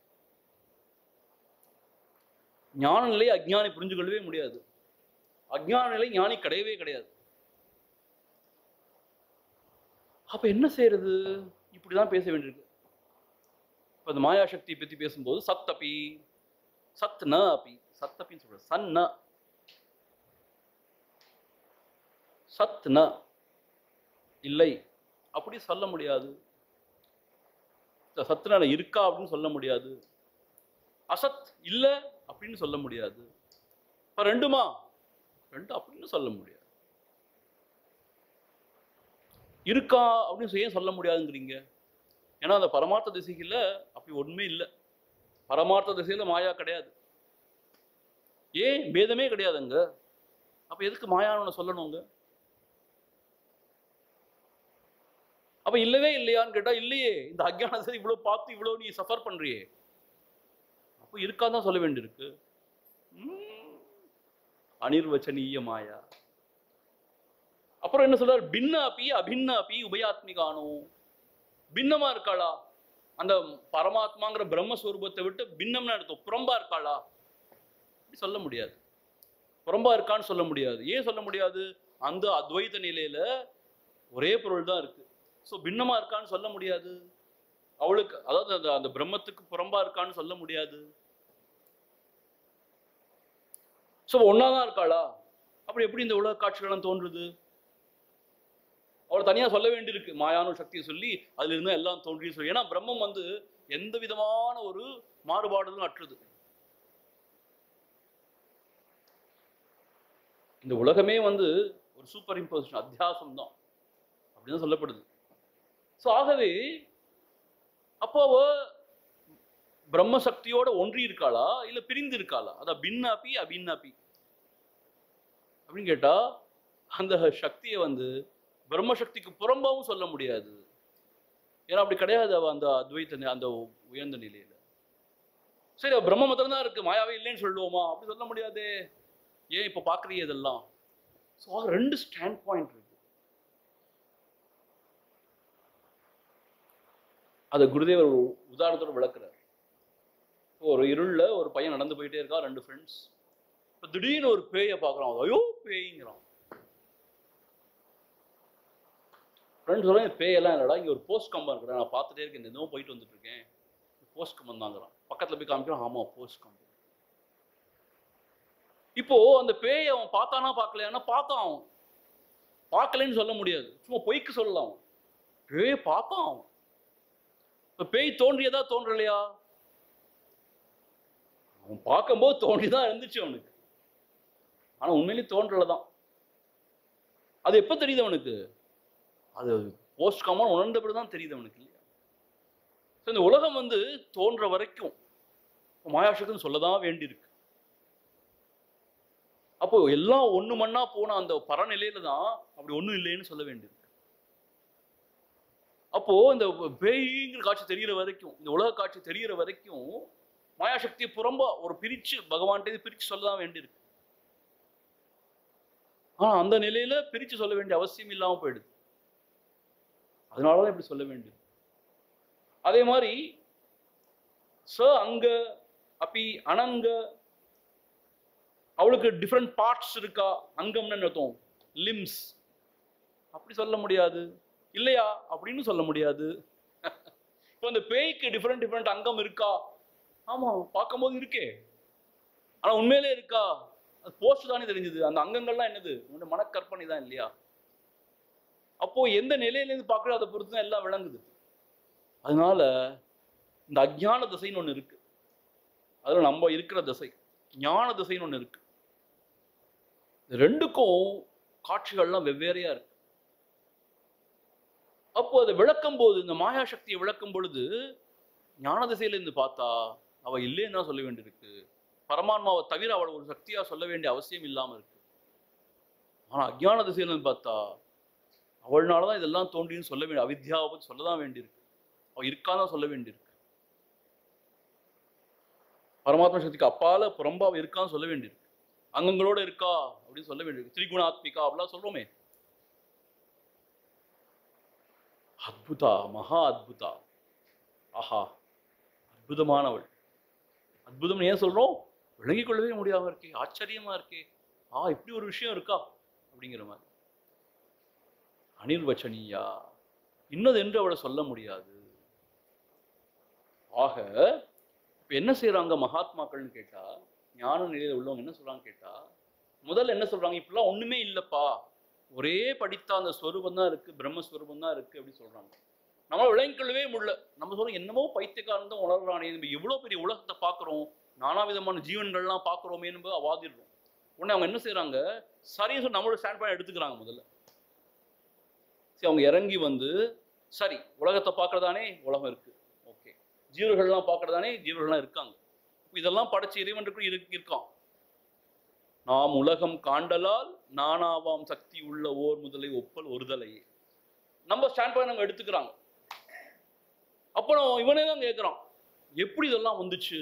ஞான நிலை அஜ்ஞானி புரிஞ்சு கொள்ளவே முடியாது அஜ்ஞான நிலை ஞானி கிடையவே கிடையாது அப்ப என்ன செய்யறது இப்படிதான் பேச வேண்டியிருக்கு இப்ப இந்த மாயாசக்தியை பத்தி பேசும்போது சத் அப்பி சத் ந அப்பி சத் அப்பின்னு சொல்றது சன் ந சத் ந இல்லை அப்படி சொல்ல முடியாது சத்துனால இருக்கா அப்படின்னு சொல்ல முடியாது அசத் இல்ல அப்படின்னு சொல்ல முடியாது இப்ப ரெண்டுமா ரெண்டு அப்படின்னு சொல்ல முடியாது இருக்கா அப்படின்னு ஏன் சொல்ல முடியாதுங்கிறீங்க ஏன்னா அந்த பரமார்த்த திசைகள்ல அப்படி ஒண்ணுமே இல்லை பரமார்த்த திசையில மாயா கிடையாது ஏன் பேதமே கிடையாதுங்க அப்ப எதுக்கு மாயான்னு சொல்லணுங்க அப்ப இல்லவே இல்லையான்னு கேட்டா இல்லையே இந்த அஜ்ஞானத்தை இவ்வளவு பார்த்து இவ்வளவு நீ சஃபர் பண்றியே அப்போ இருக்காதான் சொல்ல வேண்டியிருக்கு உம், அனிர்வச்சனீய மாயா அப்புறம் என்ன சொல்றார் பின்னாப்பி அபின்னாப்பி உபயாத்மிகானோ பின்னமா இருக்காளா அந்த பரமாத்மாங்கிற பிரம்மஸ்வரூபத்தை விட்டு பின்னம்னு அர்த்தம் புறம்பா இருக்காளா அப்படி சொல்ல முடியாது புறம்பா இருக்கான்னு சொல்ல முடியாது ஏன் சொல்ல முடியாது அந்த அத்வைத நிலையில ஒரே பொருள் தான் இருக்கு ஸோ பின்னமா இருக்கான்னு சொல்ல முடியாது அவளுக்கு அதாவது அந்த அந்த பிரம்மத்துக்கு புறம்பா இருக்கான்னு சொல்ல முடியாது ஸோ ஒன்னாதான் இருக்காளா அப்படி எப்படி இந்த உலக காட்சிகள்லாம் தோன்றுது அவளை தனியா சொல்ல வேண்டியிருக்கு மாயான சக்தியை சொல்லி அதுல இருந்தா எல்லாம் தோன்றி சொல்லி ஏன்னா பிரம்மம் வந்து எந்த விதமான ஒரு மாறுபாடுகளும் அற்றது இந்த உலகமே வந்து ஒரு சூப்பர் இம்போசிஷன் அத்தியாசம் தான் அப்படின்னு சொல்லப்படுது ஸோ ஆகவே அப்போ அவ பிரம்ம சக்தியோட ஒன்றி இருக்காளா இல்ல பிரிந்து இருக்காளா அதான் பின்னாப்பி அபின்னாப்பி அப்படின்னு கேட்டா அந்த சக்தியை வந்து பிரம்ம சக்திக்கு புறம்பாவும் சொல்ல முடியாது ஏன்னா அப்படி கிடையாது அவ அந்த அத்வைத்த நி- அந்த உயர்ந்த நிலையில சரி அவ பிரம்ம மதம் தான் இருக்கு மாயாவே இல்லைன்னு சொல்லுவோமா அப்படி சொல்ல முடியாதே ஏன் இப்ப பாக்குறீங்க இதெல்லாம் ஸோ ரெண்டு ஸ்டாண்ட் பாயிண்ட் இருக்கு அதை குருதேவர் ஒரு உதாரணத்தோட விளக்குறார் ஒரு இருள்ல ஒரு பையன் நடந்து போயிட்டே இருக்கா ரெண்டு ஃப்ரெண்ட்ஸ் இப்போ திடீர்னு ஒரு பேயை பார்க்குறான் ஐயோ பேய்ங்கிறான் ஃப்ரெண்ட்ஸ் சொல்ல பேயெல்லாம் இல்லைடா இங்கே ஒரு போஸ்ட் கம்பம் இருக்கிறேன் நான் பார்த்துட்டே இருக்கேன் எதுவும் போயிட்டு வந்துட்டு இருக்கேன் போஸ்ட் கம்பம் தாங்கிறான் பக்கத்தில் போய் காமிக்கிறான் ஆமாம் போஸ்ட் கம்பம் இப்போ அந்த பேயை அவன் பார்த்தானா பார்க்கலையானா பார்த்தான் அவன் பார்க்கலைன்னு சொல்ல முடியாது சும்மா பொய்க்கு சொல்லலாம் அவன் பேய் பார்த்தான் அவன் இப்போ பேய் தோன்றியதா தோன்றலையா அவன் பார்க்கும்போது தோன்றிதான் இருந்துச்சு அவனுக்கு ஆனா உண்மையிலேயே தோன்றல தான் அது எப்போ தெரியுது அவனுக்கு அது போஸ்ட் காமன் உணர்ந்தபடி தான் தெரியுது அவனுக்கு இல்லையா ஸோ இந்த உலகம் வந்து தோன்ற வரைக்கும் மாயாசக்தின்னு சொல்லதான் வேண்டியிருக்கு அப்போ எல்லாம் ஒண்ணு மண்ணா போன அந்த பரநிலையில தான் அப்படி ஒண்ணும் இல்லைன்னு சொல்ல வேண்டியிருக்கு அப்போ இந்த பேய்ங்கிற காட்சி தெரிகிற வரைக்கும் இந்த உலக காட்சி தெரிகிற வரைக்கும் மாயாசக்தியை புறம்பா ஒரு பிரிச்சு பகவான்கிட்ட பிரிச்சு சொல்ல தான் வேண்டியிருக்கு ஆனா அந்த நிலையில பிரிச்சு சொல்ல வேண்டிய அவசியம் இல்லாம போயிடுது அதனாலதான் இப்படி சொல்ல வேண்டியது அதே மாதிரி ச அங்க அப்பி அனங்க அவளுக்கு டிஃப்ரெண்ட் பார்ட்ஸ் இருக்கா அங்கம்னு அர்த்தம் லிம்ஸ் அப்படி சொல்ல முடியாது இல்லையா அப்படின்னு சொல்ல முடியாது இப்போ இந்த பேய்க்கு டிஃப்ரெண்ட் டிஃப்ரெண்ட் அங்கம் இருக்கா ஆமா பார்க்கும்போது இருக்கே ஆனா உண்மையிலே இருக்கா அது போஸ்ட் தானே தெரிஞ்சது அந்த அங்கங்கள்லாம் என்னது உன்னோட மனக்கற்பனை தான் இல்லையா அப்போ எந்த நிலையிலேருந்து பார்க்குறோம் அதை பொறுத்து தான் எல்லாம் விளங்குது அதனால இந்த அஜ்ஞான திசைன்னு ஒன்று இருக்கு அதில் நம்ம இருக்கிற திசை ஞான திசைன்னு ஒன்று இருக்கு இந்த ரெண்டுக்கும் காட்சிகள்லாம் வெவ்வேறையா இருக்கு அப்போ அதை விளக்கும் போது இந்த மாயா சக்தியை விளக்கும் பொழுது ஞான திசையில இருந்து பார்த்தா அவ இல்லைன்னு தான் சொல்ல வேண்டியிருக்கு பரமாத்மாவை தவிர அவளை ஒரு சக்தியா சொல்ல வேண்டிய அவசியம் இல்லாம இருக்கு ஆனா அஜ்ஞான திசையில இருந்து பார்த்தா அவள்னாலதான் இதெல்லாம் தோன்றின்னு சொல்ல வேண்டிய அவித்யாவை பத்தி சொல்லதான் வேண்டியிருக்கு அவ இருக்காதான் சொல்ல வேண்டியிருக்கு பரமாத்மா சக்திக்கு அப்பால புறம்பாவ இருக்கான்னு சொல்ல வேண்டியிருக்கு அங்கங்களோட இருக்கா அப்படின்னு சொல்ல வேண்டியிருக்கு திரிகுணாத்மிகா அப்படிலாம் சொல்றோமே அத்புதா மகா அத்புதா ஆஹா அற்புதமானவள் அற்புதம் ஏன் சொல்றோம் விளங்கிக் கொள்ளவே முடியாம இருக்கே ஆச்சரியமா இருக்கே ஆ இப்படி ஒரு விஷயம் இருக்கா அப்படிங்கிற மாதிரி அனிர்வச்சனியா இன்னது என்று அவளை சொல்ல முடியாது ஆக இப்ப என்ன செய்றாங்க மகாத்மாக்கள்னு கேட்டா ஞான நிலையில உள்ளவங்க என்ன சொல்றாங்க கேட்டா முதல்ல என்ன சொல்றாங்க இப்படிலாம் ஒண்ணுமே இல்லப்பா ஒரே படித்த அந்த ஸ்வரூபம் தான் இருக்கு பிரம்மஸ்வரூபம் தான் இருக்கு அப்படின்னு சொல்றாங்க நம்ம விளங்கிக் கொள்ளவே முடியல நம்ம சொல்றோம் என்னமோ பைத்தியக்காரன் தான் உணர்றானே நம்ம எவ்வளவு பெரிய உலகத்தை பார்க்கிறோம் நானா விதமான ஜீவன்கள்லாம் பார்க்கிறோமே என்பது அவாதிடுறோம் உடனே அவங்க என்ன செய்றாங்க சரியா சொல்லி நம்மளோட ஸ்டாண்ட் பாயிண்ட் எடுத்துக்கிறாங்க முதல்ல சரி அவங்க இறங்கி வந்து சரி உலகத்தை பார்க்கறதானே உலகம் இருக்கு ஓகே ஜீவர்கள்லாம் பார்க்கறதானே ஜீவர்கள்லாம் இருக்காங்க இதெல்லாம் படைச்ச இறைவனுக்கு இரு இருக்கான் நாம் உலகம் காண்டலால் நானாவாம் சக்தி உள்ள ஓர் முதலை ஒப்பல் ஒருதலையே நம்ம ஸ்டாண்ட் பாயிண்ட் அவங்க எடுத்துக்கிறாங்க அப்புறம் இவனே தான் கேட்குறான் எப்படி இதெல்லாம் வந்துச்சு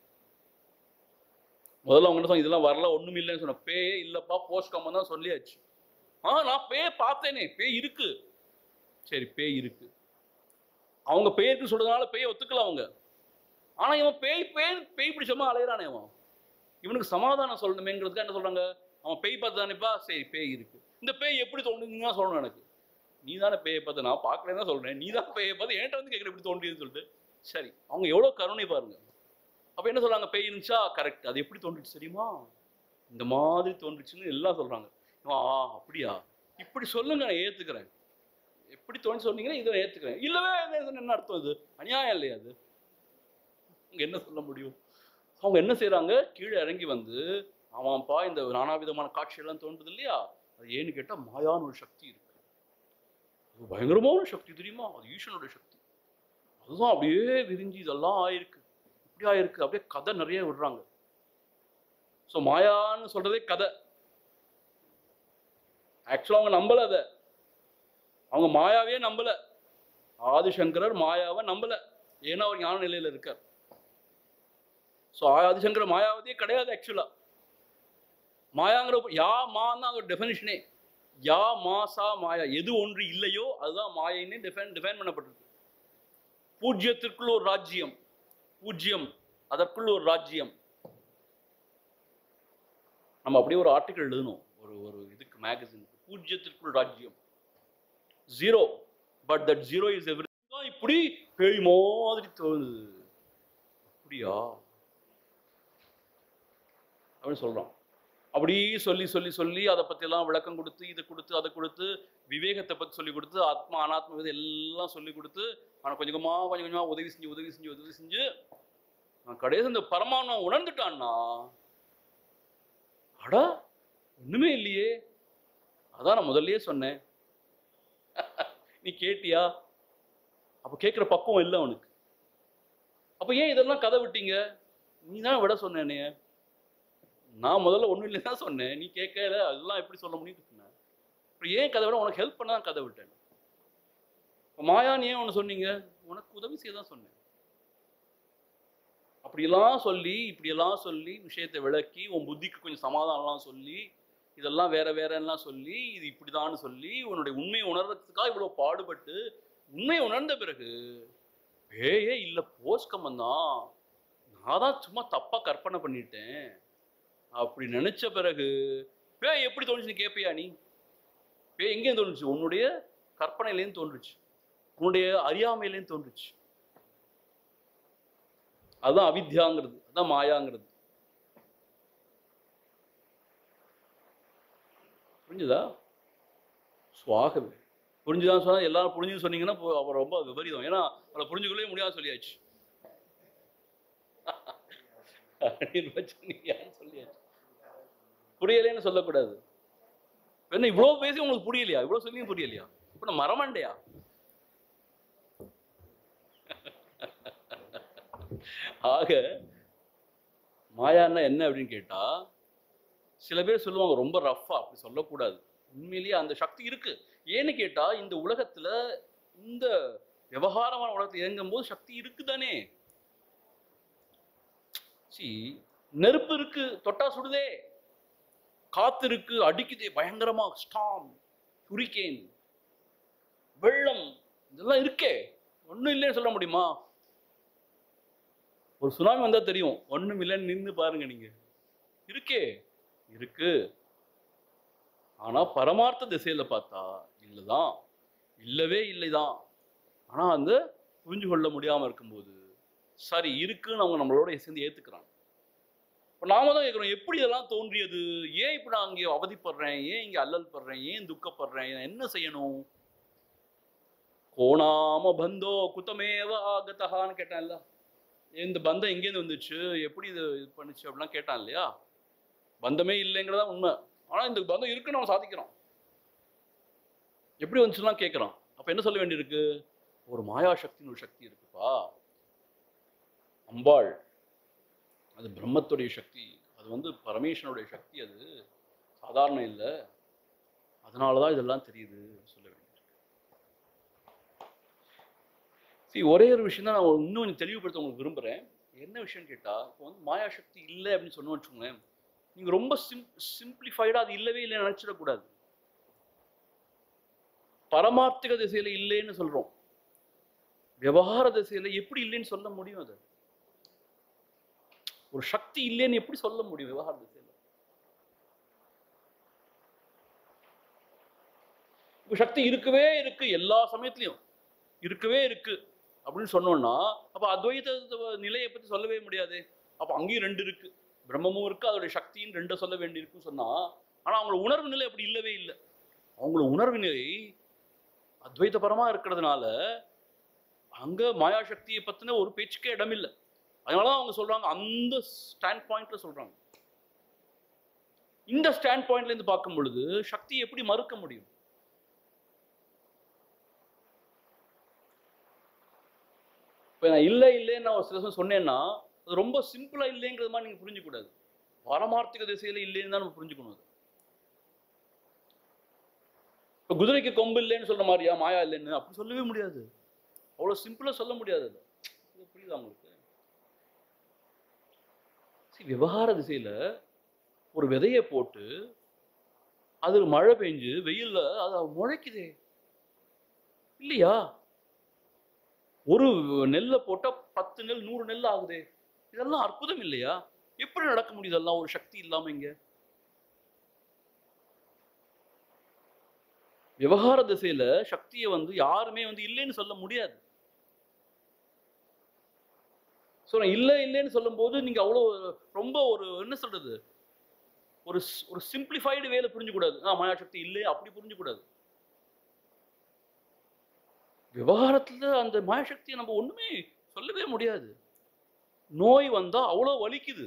முதல்ல அவங்க என்ன சொன்னாங்க இதெல்லாம் வரல ஒண்ணும் இல்லைன்னு சொன்ன பேயே இல்லப்பா போஸ்ட் கம்மன் தான் சொல்லியாச்சு ஆ நான் பேய் பார்த்தேனே பேய் இருக்கு சரி பேய் இருக்கு அவங்க பேய்க்கு சொல்றதுனால பேயை ஒத்துக்கல அவங்க ஆனா இவன் பேய் பேய் பேய் பிடிச்சமா அலையிறானே அவன் இவனுக்கு சமாதானம் சொல்லணுமேங்கிறதுக்கு என்ன சொல்றாங்க அவன் பேய் பார்த்தானேப்பா சரி பேய் இருக்கு இந்த பேய் எப்படி தோணுதுன்னு தான் சொல்லணும் எனக்கு நீ தானே பேயை பார்த்து நான் பார்க்கல தான் சொல்றேன் நீ தான் பேயை பார்த்து என்கிட்ட வந்து கேட்குற எப்படி தோன்றியதுன்னு சொல்லிட்டு சரி அவங்க எவ்வளவு கருணை பாருங்க அப்ப என்ன சொல்றாங்க பேய் இருந்துச்சா கரெக்ட் அது எப்படி தோன்றுச்சு தெரியுமா இந்த மாதிரி தோன்றுச்சுன்னு எல்லாம் சொல்றாங்க இவன், ஆ அப்படியா இப்படி சொல்லுங்க நான் ஏத்துக்கிறேன் எப்படி தோணி சொன்னீங்கன்னா இதை நான் ஏத்துக்கிறேன் இல்லவே இல்லை, இது என்ன அர்த்தம் இது அநியாயம் இல்லையா அது இங்க என்ன சொல்ல முடியும் அவங்க என்ன செய்றாங்க கீழே இறங்கி வந்து ஆமாப்பா இந்த நானாவிதமான காட்சியெல்லாம் தோன்றுது இல்லையா அது ஏன்னு கேட்டா மாயான ஒரு சக்தி இருக்கு அது பயங்கரமான சக்தி தெரியுமா அது ஈஸ்வரனுடைய சக்தி அதுதான் அப்படியே விரிஞ்சு இதெல்லாம் ஆயிருக்கு இப்படி ஆயிருக்கு அப்படியே கதை நிறைய விடுறாங்க ஸோ மாயான்னு சொல்றதே கதை ஆக்சுவலாக அவங்க நம்பல அதை அவங்க மாயாவே நம்பல ஆதிசங்கரர் மாயாவை நம்பல ஏன்னா அவர் ஞான நிலையில இருக்கார் ஸோ ஆதிசங்கர மாயாவதியே கிடையாது ஆக்சுவலா மாயாங்கிற ஒரு- யா மான்னா அதோட டெஃபினிஷனே யா மாசா மாயா எது ஒன்று இல்லையோ அதுதான் மாயைன்னு டிஃபைன் டிஃபைன் பண்ணப்பட்டிருக்கு பூஜ்யத்திற்குள் ஒரு ராஜ்யம் பூஜ்யம் அதற்குள் ஒரு ராஜ்யம் நம்ம அப்படியே ஒரு ஆர்டிக்கல் எழுதணும் ஒரு ஒரு இதுக்கு மேகசின் பூஜ்யத்திற்குள் ராஜ்யம் zero but that zero is every இப்படி பேய் மாதிரி தோணுது அப்படியா அப்படின்னு சொல்றான் அப்படி சொல்லி சொல்லி சொல்லி அதை பற்றியெல்லாம் விளக்கம் கொடுத்து இதை கொடுத்து அதை கொடுத்து விவேகத்தை பற்றி சொல்லி கொடுத்து ஆத்மா அனாத்ம இது எல்லாம் சொல்லி கொடுத்து அவனை கொஞ்சம் கொஞ்சமாக கொஞ்சம் கொஞ்சமாக உதவி செஞ்சு உதவி செஞ்சு உதவி செஞ்சு அவன் கடைசி இந்த பரமாத்மா உணர்ந்துட்டான்னா அடா ஒண்ணுமே இல்லையே அதான் நான் முதல்லயே சொன்னேன் நீ கேட்டியா அப்ப கேட்குற பக்குவம் இல்லை அவனுக்கு அப்ப ஏன் இதெல்லாம் கதை விட்டீங்க நீ தான் விட சொன்ன என்னைய நான் முதல்ல ஒண்ணும் இல்லை தான் சொன்னேன் நீ கேட்கல அதெல்லாம் எப்படி சொல்ல முடியும் சொன்னேன் அப்புறம் ஏன் கதை விட உனக்கு ஹெல்ப் பண்ண தான் கதை விட்டேன் இப்ப மாயான்னு ஏன் ஒன்று சொன்னீங்க உனக்கு உதவி செய்ய தான் சொன்னேன் அப்படியெல்லாம் சொல்லி இப்படியெல்லாம் சொல்லி விஷயத்தை விளக்கி உன் புத்திக்கு கொஞ்சம் சமாதானம்லாம் சொல்லி இதெல்லாம் வேற வேறலாம் சொல்லி இது இப்படிதான்னு சொல்லி உன்னுடைய உண்மையை உணர்றதுக்காக இவ்வளவு பாடுபட்டு உண்மையை உணர்ந்த பிறகு பேயே இல்ல போஸ்கமன் தான் நான் தான் சும்மா தப்பா கற்பனை பண்ணிட்டேன் அப்படி நினைச்ச பிறகு பேய் எப்படி தோணுச்சு கேட்பியா நீ பேய் எங்கே தோணுச்சு உன்னுடைய கற்பனையிலேருந்து தோன்றுச்சு உன்னுடைய அறியாமையிலேருந்து தோன்றுச்சு அதுதான் அவித்யாங்கிறது அதுதான் மாயாங்கிறது புரிஞ்சுதா சுவாகவே புரிஞ்சுதான் சொன்னா எல்லாரும் புரிஞ்சு சொன்னீங்கன்னா போ- அப்புறம் ரொம்ப விபரீதம் ஏன்னா அவளை புரிஞ்சுக்கொள்ளவே முடியாது சொல்லியாச்சு சொன்னீங்கன்னு சொல்லியாச்சு புரியலைன்னு சொல்லக்கூடாது என்ன இவ்வளவு பேசி உங்களுக்கு புரியலையா இவ்வளவு சொல்லியும் புரியலையா இப்ப நான் மரமண்டையா ஆக மாயான்னா என்ன அப்படின்னு கேட்டா சில பேர் சொல்லுவாங்க ரொம்ப ரஃப்பா அப்படி சொல்லக்கூடாது உண்மையிலேயே அந்த சக்தி இருக்கு ஏன்னு கேட்டா இந்த உலகத்துல இந்த விவகாரமான உலகத்துல இயங்கும் போது சக்தி இருக்குதானே சி நெருப்பு இருக்கு தொட்டா சுடுதே காத்து இருக்கு அடிக்குதே பயங்கரமா ஸ்டாம் ஹுரிகேன் வெள்ளம் இதெல்லாம் இருக்கே ஒண்ணும் இல்லைன்னு சொல்ல முடியுமா ஒரு சுனாமி வந்தா தெரியும் ஒண்ணும் இல்லைன்னு நின்னு பாருங்க நீங்க இருக்கே இருக்கு ஆனா பரமார்த்த திசையில பார்த்தா இல்லதான் இல்லவே இல்லைதான் ஆனா அந்த புரிஞ்சு கொள்ள முடியாம இருக்கும்போது சரி இருக்குன்னு அவங்க நம்மளோட சேர்ந்து ஏத்துக்கிறாங்க இப்போ நாம தான் கேட்குறோம் எப்படி இதெல்லாம் தோன்றியது ஏன் இப்போ நான் இங்கே அவதிப்படுறேன் ஏன் இங்கே அல்லல் படுறேன் ஏன் துக்கப்படுறேன் நான் என்ன செய்யணும் கோணாம பந்தோ குத்தமேவ ஆகத்தகான்னு கேட்டான்ல இந்த பந்தம் எங்கேருந்து வந்துச்சு எப்படி இது இது பண்ணுச்சு அப்படிலாம் கேட்டான் இல்லையா பந்தமே இல்லைங்கிறதா உண்மை ஆனா இந்த பந்தம் இருக்குன்னு அவன் சாதிக்கிறான் எப்படி வந்துச்சுலாம் கேட்குறான் அப்ப என்ன சொல்ல வேண்டியிருக்கு ஒரு மாயா சக்தின்னு ஒரு சக்தி இருக்குப்பா அம்பாள் அது பிரம்மத்துடைய சக்தி அது வந்து பரமேஸ்வரனுடைய சக்தி அது சாதாரண இல்லை அதனால தான் இதெல்லாம் தெரியுது சொல்ல வேண்டியிருக்கு சரி ஒரே ஒரு விஷயம் தான் நான் இன்னும் கொஞ்சம் தெளிவுபடுத்த உங்களுக்கு விரும்புகிறேன் என்ன விஷயம் கேட்டால் இப்போ வந்து மாயா சக்தி இல்லை அப்படின்னு சொன்னோம் வச்சுக்கோங்களேன் நீங்கள் ரொம்ப சிம் சிம்பிளிஃபைடாக அது இல்லவே இல்லை நினச்சிடக்கூடாது பரமார்த்திக திசையில இல்லைன்னு சொல்றோம் விவகார திசையில எப்படி இல்லைன்னு சொல்ல முடியும் அது ஒரு சக்தி இல்லைன்னு எப்படி சொல்ல முடியும் விவகார திசையில இப்ப சக்தி இருக்கவே இருக்கு எல்லா சமயத்திலையும் இருக்கவே இருக்கு அப்படின்னு சொன்னோம்னா அப்ப அத்வைத நிலையை பத்தி சொல்லவே முடியாது அப்ப அங்கேயும் ரெண்டு இருக்கு பிரம்மமும் இருக்கு அதோட சக்தியும் ரெண்டு சொல்ல வேண்டியிருக்குன்னு சொன்னா ஆனா அவங்களோட உணர்வு நிலை அப்படி இல்லவே இல்லை அவங்களோட உணர்வு நிலை அத்வைதபரமா இருக்கிறதுனால அங்க மாயாசக்தியை பத்தின ஒரு பேச்சுக்கே இடமில்லை அதனாலதான் அவங்க சொல்றாங்க அந்த ஸ்டாண்ட் பாயிண்ட்ல சொல்றாங்க இந்த ஸ்டாண்ட் பாயிண்ட்ல இருந்து பார்க்கும் பொழுது சக்தியை எப்படி மறுக்க முடியும் இப்ப நான் இல்லை இல்லைன்னு நான் ஒரு சில சமயம் சொன்னேன்னா அது ரொம்ப சிம்பிளா இல்லைங்கிறது மாதிரி நீங்க புரிஞ்சுக்கூடாது பாரமார்த்திக திசையில இல்லைன்னு தான் நம்ம புரிஞ்சுக்கணும் அது இப்போ குதிரைக்கு கொம்பு இல்லைன்னு சொல்ற மாதிரியா மாயா இல்லைன்னு அப்படி சொல்லவே முடியாது அவ்வளோ சிம்பிளாக சொல்ல முடியாது அது இது புரியுதா உங்களுக்கு சரி விவகார திசையில ஒரு விதையை போட்டு அது மழை பெஞ்சு வெயில்ல அது முளைக்குதே இல்லையா ஒரு நெல்லை போட்டா பத்து நெல் நூறு நெல் ஆகுதே இதெல்லாம் அற்புதம் இல்லையா எப்படி நடக்க முடியுது எல்லாம் ஒரு சக்தி இல்லாம இங்க விவகார திசையில சக்தியை வந்து யாருமே வந்து இல்லைன்னு சொல்ல முடியாது ஸோ நான் இல்லை இல்லைன்னு சொல்லும்போது நீங்க அவ்வளோ ரொம்ப ஒரு என்ன சொல்றது ஒரு ஸ்- ஒரு சிம்பிளிஃபைடு வேலை புரிஞ்சுக்கூடாது ஆ மாயாசக்தி இல்லை அப்படி புரிஞ்சுக்கூடாது விவகாரத்துல அந்த மாயாசக்தியை நம்ம ஒண்ணுமே சொல்லவே முடியாது நோய் வந்தா அவ்வளோ வலிக்குது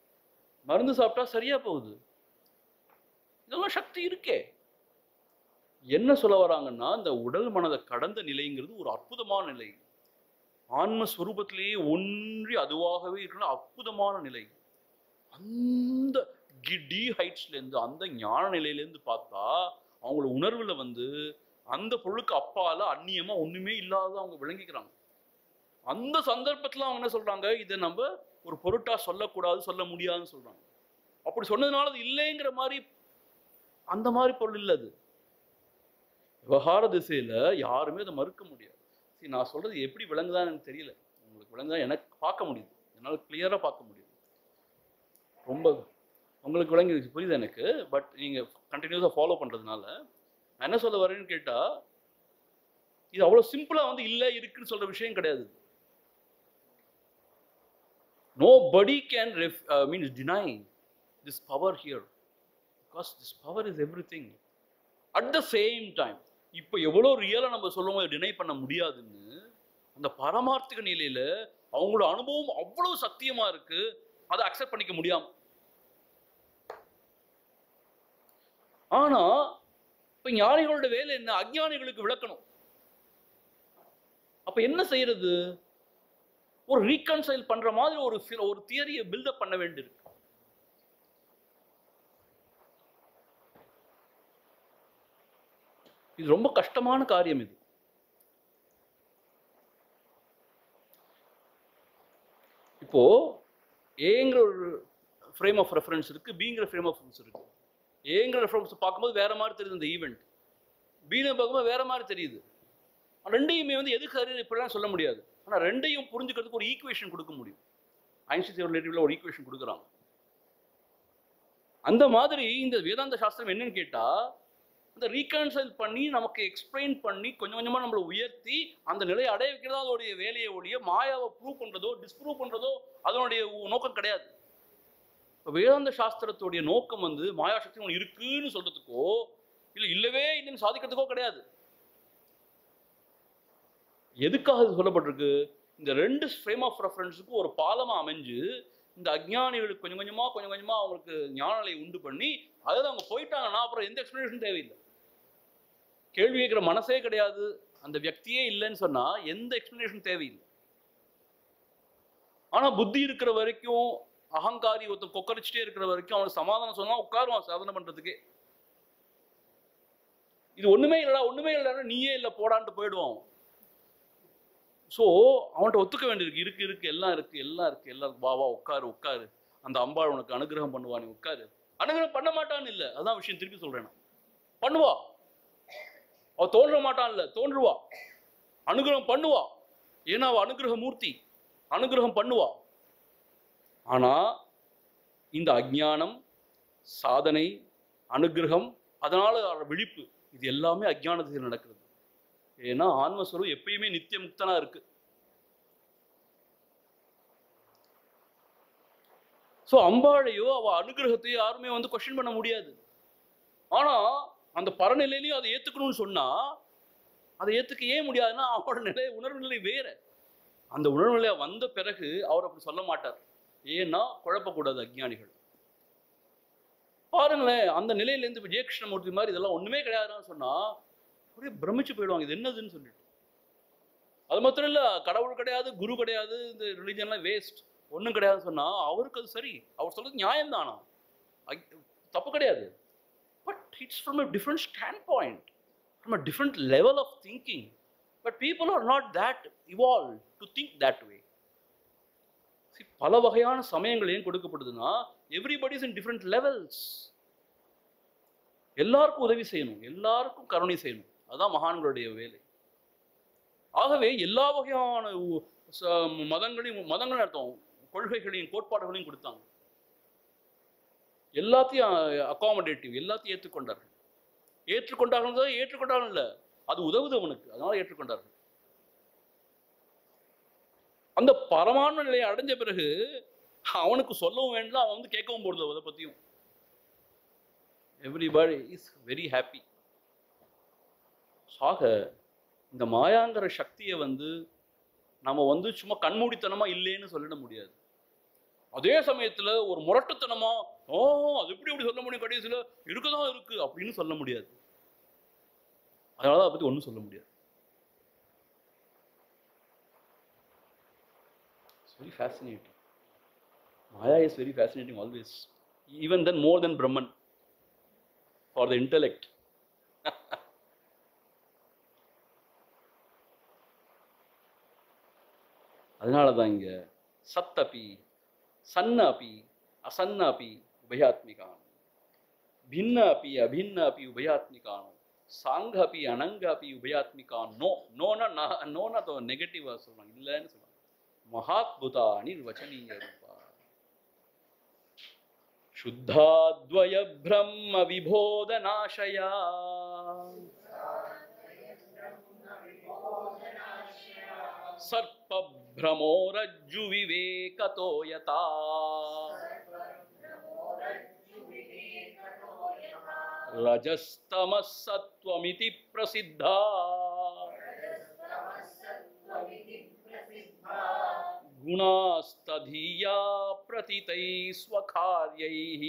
மருந்து சாப்பிட்டா சரியா போகுது இதெல்லாம் சக்தி இருக்கே என்ன சொல்ல வராங்கன்னா இந்த உடல் மனதை கடந்த நிலைங்கிறது ஒரு அற்புதமான நிலை ஆன்மஸ்வரூபத்திலேயே ஒன்றி அதுவாகவே இருக்கிற அற்புதமான நிலை அந்த டி ஹைட்ஸ்ல இருந்து அந்த ஞான நிலையிலேருந்து பார்த்தா அவங்களோட உணர்வுல வந்து அந்த பொருளுக்கு அப்பால அந்நியமா ஒண்ணுமே இல்லாத அவங்க விளங்கிக்கிறாங்க அந்த சந்தர்ப்பத்துல அவங்க என்ன சொல்றாங்க இதை நம்ம ஒரு பொருட்டா சொல்லக்கூடாது சொல்ல முடியாதுன்னு சொல்றாங்க அப்படி சொன்னதுனால அது இல்லைங்கிற மாதிரி அந்த மாதிரி பொருள் இல்லை அது விவகார திசையில யாருமே அதை மறுக்க முடியாது சரி நான் சொல்றது எப்படி விளங்குதான்னு எனக்கு தெரியல உங்களுக்கு விளங்குதா எனக்கு பார்க்க முடியுது என்னால் கிளியரா பார்க்க முடியுது ரொம்ப உங்களுக்கு விளங்கி புரியுது எனக்கு பட் நீங்க கண்டினியூஸாக ஃபாலோ பண்றதுனால நான் என்ன சொல்ல வரேன்னு கேட்டா இது அவ்வளவு சிம்பிளா வந்து இல்ல இருக்குன்னு சொல்ற விஷயம் கிடையாது nobody can ref means deny this power here because this power is everything at the same time இப்போ எவ்வளோ ரியலாக நம்ம சொல்லும் போது டினை பண்ண முடியாதுன்னு அந்த பரமார்த்திக நிலையில அவங்களோட அனுபவம் அவ்வளவு சத்தியமா இருக்கு அதை அக்செப்ட் பண்ணிக்க முடியாம ஆனா இப்ப ஞானிகளோட வேலை என்ன அஞ்ஞானிகளுக்கு விளக்கணும் அப்ப என்ன செய்யறது ஒரு ரீகன்சைல் பண்ற மாதிரி ஒரு phil- ஒரு தியரியை பில்டப் பண்ண வேண்டியிருக்கு இது ரொம்ப கஷ்டமான காரியம் இது இப்போ ஏங்கிற ஒரு ஃப்ரேம் ஆஃப் ரெஃபரன்ஸ் இருக்கு பிங்கிற ஃப்ரேம் ஆஃப் ரெஃபரன்ஸ் இருக்கு ஏங்கிற ரெஃபரன்ஸ் பார்க்கும்போது வேற மாதிரி தெரியுது இந்த ஈவெண்ட் பீனை பார்க்கும்போது வேற மாதிரி தெரியுது ரெண்டையுமே வந்து எதுக்கு சரி இப்படிலாம் சொல்ல முடியாது ஆனால் ரெண்டையும் புரிஞ்சுக்கிறதுக்கு ஒரு ஈக்குவேஷன் கொடுக்க முடியும் ஐன்ஸ்டீன் ரிலேட்டிவ்ல ஒரு ஈக்குவேஷன் கொடுக்குறாங்க அந்த மாதிரி இந்த வேதாந்த சாஸ்திரம் என்னன்னு கேட்டா அந்த ரீகன்சைல் பண்ணி நமக்கு எக்ஸ்பிளைன் பண்ணி கொஞ்சம் கொஞ்சமா நம்மளை உயர்த்தி அந்த நிலையை அடைய வைக்கிறதா அதோடைய வேலையை ஒழிய மாயாவை ப்ரூவ் பண்றதோ டிஸ்ப்ரூவ் பண்றதோ அதனுடைய உ- நோக்கம் கிடையாது இப்ப வேதாந்த சாஸ்திரத்துடைய நோக்கம் வந்து மாயா சக்தி ஒன்று இருக்குன்னு சொல்றதுக்கோ இல்ல இல்லவே இல்லைன்னு சாதிக்கிறதுக்கோ கிடையாது எதுக்காக இது சொல்லப்பட்டிருக்கு இந்த ரெண்டு ஃப்ரேம் ஆஃப் ரெஃபரன்ஸுக்கும் ஒரு பாலமா அமைஞ்சு இந்த அஜ்ஞானிகளுக்கு கொஞ்சம் கொஞ்சமா கொஞ்சம் கொஞ்சமா அவங்களுக்கு ஞானநிலை உண்டு பண்ணி அதாவது அவங்க போயிட்டாங்கன்னா அப்புறம் எந்த எக்ஸ்பிளனேஷன் தேவையில்லை கேள்வி கேட்குற மனசே கிடையாது அந்த வியக்தியே இல்லைன்னு சொன்னா எந்த எக்ஸ்பிளனேஷன் தேவையில்லை ஆனா புத்தி இருக்கிற வரைக்கும் அகங்காரி ஒருத்தன் கொக்கரிச்சுட்டே இருக்கிற வரைக்கும் அவனுக்கு சமாதானம் சொன்னா உட்காருவான் சாதனை பண்றதுக்கு இது ஒண்ணுமே இல்லடா ஒண்ணுமே இல்லடா நீயே இல்லை போடான்ட்டு போயிடுவான் அவன். ஸோ அவன்கிட்ட ஒத்துக்க வேண்டியிருக்கு இருக்கு இருக்கு எல்லாம் இருக்கு எல்லாம் இருக்கு எல்லாம் இருக்கு. வா வா உட்காரு உட்காரு அந்த அம்பாள் உனக்கு அனுகிரகம் பண்ணுவா நீ உட்காரு அனுகிரகம் பண்ண மாட்டான்னு இல்லை அதான் விஷயம் திருப்பி சொல்றேன் நான் பண்ணுவா அவ தோன்ற மாட்டான் இல்ல தோன்றுவா அனுகிரகம் பண்ணுவா ஏன்னா அவ அனுகிரக மூர்த்தி அனுகிரகம் பண்ணுவா ஆனா இந்த அஜ்ஞானம் சாதனை அனுகிரகம் அதனால வர விழிப்பு இது எல்லாமே அஜ்ஞானத்தில் நடக்கிறது ஏன்னா ஆன்மஸ்வரம் எப்பயுமே நித்திய முக்தனா இருக்கு ஸோ அம்பாளையோ அவ அனுகிரகத்தையோ யாருமே வந்து கொஸ்டின் பண்ண முடியாது ஆனா அந்த பரநிலையிலையும் அதை ஏத்துக்கணும்னு சொன்னா அதை ஏத்துக்க ஏன் முடியாதுன்னா அவரோட நிலை உணர்வு நிலை வேற அந்த உணர்வு நிலை வந்த பிறகு அவர் அப்படி சொல்ல மாட்டார் ஏன்னா குழப்பக்கூடாது அஜ்ஞானிகள் பாருங்களேன் அந்த நிலையிலேருந்து இப்போ ஜெயகிருஷ்ணமூர்த்தி மாதிரி இதெல்லாம் ஒண்ணுமே கிடையாதுன்னு சொன்னா அப்படியே பிரமிச்சு போயிடுவாங்க இது என்னதுன்னு சொல்லிட்டு அது மாத்திரம் இல்ல கடவுள் கிடையாது குரு கிடையாது இந்த ரிலிஜன்லாம் வேஸ்ட் ஒண்ணும் கிடையாதுன்னு சொன்னா அவருக்கு அது சரி அவர் சொல்றது நியாயம் தானா தப்பு கிடையாது but it's from a different standpoint from a different level of thinking but people are not that evolve to think that way பல வகையான சமயங்கள் ஏன் கொடுக்கப்படுதுன்னா எவ்ரிபடிஸ் இன் டிஃப்ரெண்ட் லெவல்ஸ் எல்லாருக்கும் உதவி செய்யணும் எல்லாருக்கும் கருணை செய்யணும் அதுதான் மகான்களுடைய வேலை ஆகவே எல்லா வகையான உ- ச- மதங்களையும் மதங்கள் அர்த்தம் கொள்கைகளையும் கோட்பாடுகளையும் கொடுத்தாங்க எல்லாத்தையும் அகாமடேட்டிவ் எல்லாத்தையும் ஏற்றுக்கொண்டார்கள் ஏற்றுக்கொண்டார்கள் தான் ஏற்றுக்கொண்டார்கள் இல்ல அது உதவுது அவனுக்கு அதனால ஏற்றுக்கொண்டார்கள் அந்த பரமான நிலையை அடைஞ்ச பிறகு அவனுக்கு சொல்லவும் வேண்டாம் அவன் வந்து கேட்கவும் போறது அதை பத்தியும் எவ்ரிபடி இஸ் வெரி ஹாப்பி ஆக இந்த மாயாங்கிற சக்தியை வந்து நம்ம வந்து சும்மா கண்மூடித்தனமா இல்லைன்னு சொல்லிட முடியாது அதே சமயத்துல ஒரு முரட்டுத்தனமா ஓ அது எப்படி இப்படி சொல்ல முடியும் கடைசியில இருக்குதான் இருக்கு அப்படின்னு சொல்ல முடியாது அதனால அதை பத்தி ஒன்றும் சொல்ல முடியாது very fascinating maya is very fascinating always even then more than Brahman for the intellect அதனால தான் இங்க சத்தபி சன்ன அபி அசன்ன அபி உபயாத்மிகான் भिन्न अपि अभिन्न अपि उभयात्मिकान சாங்க அப்பி அனங்க அப்பி உபயாத்மிகான் நோ நோனா நா- நோனா தோ நெகட்டிவா சொல்றாங்க இல்லைன்னு சொல்றாங்க மகாத்புதா நிர்வச்சனீய ரூபா சுத்தாத்வய பிரம்ம விபோத நாசயா சர்ப்ப பிரமோரஜ்ஜு விவேகதோ யதா रजस्तमः सत्त्वमिति प्रसिद्धा गुणास्तधीया प्रतितैः स्वकार्यैः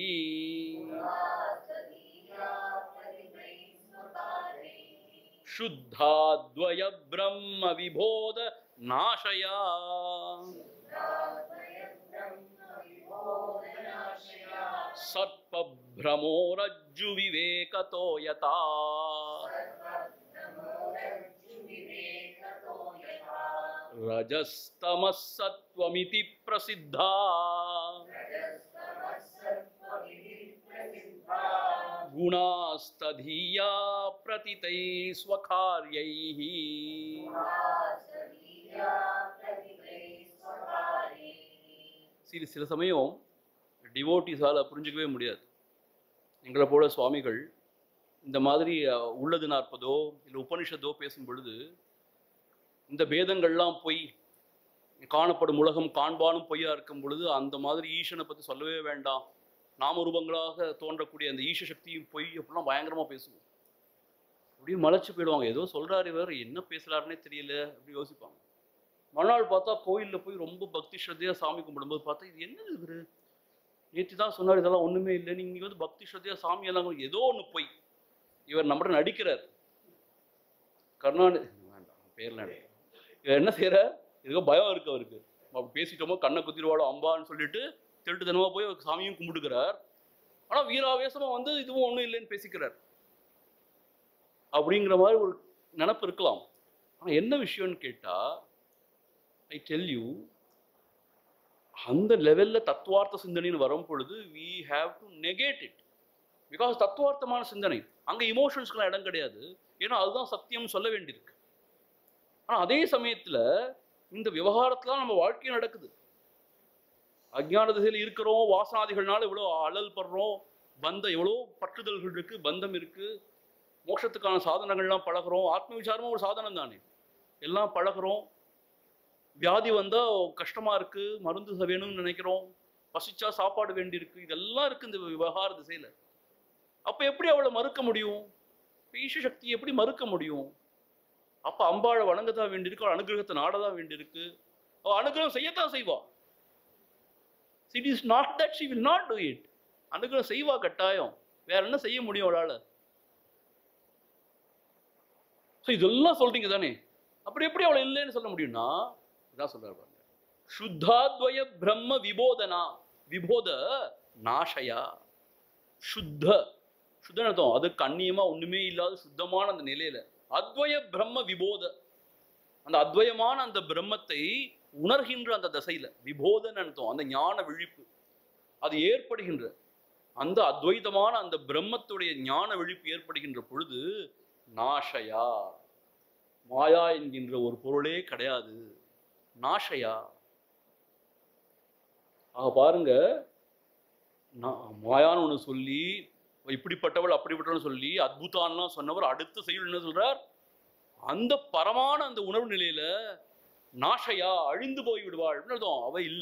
शुद्धाद्वयब्रह्मविबोध नाशया सर्पभ्रमोरज्जुविवेकतो यथा रजस्तमः सत्त्वमिति प्रसिद्धा गुणास्तधीया प्रतितैः स्वकार्यैः சில சில சமயம் டிவோட்டிஸால் புரிஞ்சுக்கவே முடியாது எங்களை போல சுவாமிகள் இந்த மாதிரி அஹ், உள்ளது நாற்பதோ இல்லை உபனிஷத்தோ பேசும் பொழுது இந்த பேதங்கள்லாம் பொய் காணப்படும் உலகம் காண்பானும் பொய்யா இருக்கும் பொழுது அந்த மாதிரி ஈசனை பற்றி சொல்லவே வேண்டாம் நாமரூபங்களாக தோன்றக்கூடிய அந்த ஈச சக்தியும் பொய் அப்படிலாம் பயங்கரமாக பேசுவோம் அப்படியே மலைச்சு போயிடுவாங்க ஏதோ சொல்றாரு இவர் என்ன பேசுறாருன்னே தெரியல அப்படி யோசிப்பாங்க மறுநாள் பார்த்தா கோயிலில் போய் ரொம்ப பக்தி ஸ்ரத்தையாக சாமி கும்பிடும்போது பார்த்தா இது என்னது இவரு நேற்று தான் சொன்னார் இதெல்லாம் ஒன்றுமே இல்லை நீங்கள் வந்து பக்தி ஸ்ரத்தையாக சாமி எல்லாம் கும்பிடு- ஏதோ ஒன்று போய் இவர் நம்மகிட்ட நடிக்கிறார் கருணாநிதி வேண்டாம் பேர்லாம் எடுக்க இவர் என்ன செய்கிறார் ஏதோ பயம் இருக்கு அவருக்கு அப்படி பேசிட்டோமோ கண்ணை குத்திடுவாடோ அம்பான்னு சொல்லிட்டு திருட்டுத்தனமாக போய் அவர் சாமியும் கும்பிடுக்கிறார் ஆனால் வீராவேசமாக வந்து இதுவும் ஒன்றும் இல்லைன்னு பேசிக்கிறார் அப்படிங்கிற மாதிரி ஒரு நினப்பு இருக்கலாம் ஆனால் என்ன விஷயம்னு கேட்டால் ஐ டெல் யூ அந்த லெவலில் தத்துவார்த்த சிந்தனைன்னு வரும் பொழுது we have to negate it because தத்துவார்த்தமான சிந்தனை அங்கே இமோஷன்ஸ்க்குலாம் இடம் கிடையாது ஏன்னா அதுதான் சத்தியம் சொல்ல வேண்டியிருக்கு ஆனால் அதே சமயத்தில் இந்த விவகாரத்துல நம்ம வாழ்க்கையும் நடக்குது அஜ்ஞான திசையில் இருக்கிறோம் வாசனாதிகள்னால இவ்வளோ அழல் படுறோம் பந்த எவ்வளோ பற்றுதல்கள் இருக்கு பந்தம் இருக்கு மோட்சத்துக்கான சாதனங்கள்லாம் பழகுறோம் ஆத்ம விசாரமும் ஒரு சாதனம் தானே எல்லாம் பழகுறோம் வியாதி வந்தால் கஷ்டமா இருக்கு மருந்து ச- வேணும்னு நினைக்கிறோம் பசிச்சா சாப்பாடு வேண்டியிருக்கு இதெல்லாம் இருக்கு இந்த விவகார திசையில அப்ப எப்படி அவளை மறுக்க முடியும் ஈஷ சக்தி எப்படி மறுக்க முடியும் அப்ப அம்பாளை வணங்கத்தான் வேண்டியிருக்கு அவள் அனுகிரகத்தை நாடதான் வேண்டியிருக்கு அவள் அனுகிரகம் செய்யத்தான் செய்வா it is not that she will not do it அனுகிரகம் செய்வா கட்டாயம் வேற என்ன செய்ய முடியும் அவளால ஸோ இதெல்லாம் சொல்றீங்க தானே அப்படி எப்படி அவளை இல்லைன்னு சொல்ல முடியும்னா இதான் சொல்றாரு பாருங்க சுத்தாத்வய பிரம்ம விபோதனா விபோத நாஷயா சுத்த சுத்தன்னு அர்த்தம் அது கண்ணியமா ஒண்ணுமே இல்லாத சுத்தமான அந்த நிலையில அத்வய பிரம்ம விபோத அந்த அத்வயமான அந்த பிரம்மத்தை உணர்கின்ற அந்த தசையில விபோதன்னு அர்த்தம் அந்த ஞான விழிப்பு அது ஏற்படுகின்ற அந்த அத்வைதமான அந்த பிரம்மத்துடைய ஞான விழிப்பு ஏற்படுகின்ற பொழுது நாஷயா மாயா என்கின்ற ஒரு பொருளே கிடையாது நாஷயா ஆக பாருங்க நான் மாயான்னு ஒன்று சொல்லி இப்படிப்பட்டவள் அப்படிப்பட்டவள் சொல்லி அத்புதான்லாம் சொன்னவர் அடுத்த செயல் என்ன சொல்றார் அந்த பரமான அந்த உணர்வு நிலையில நாஷையா அழிந்து போய் விடுவாள் அப்படின்னு அர்த்தம் அவ இல்ல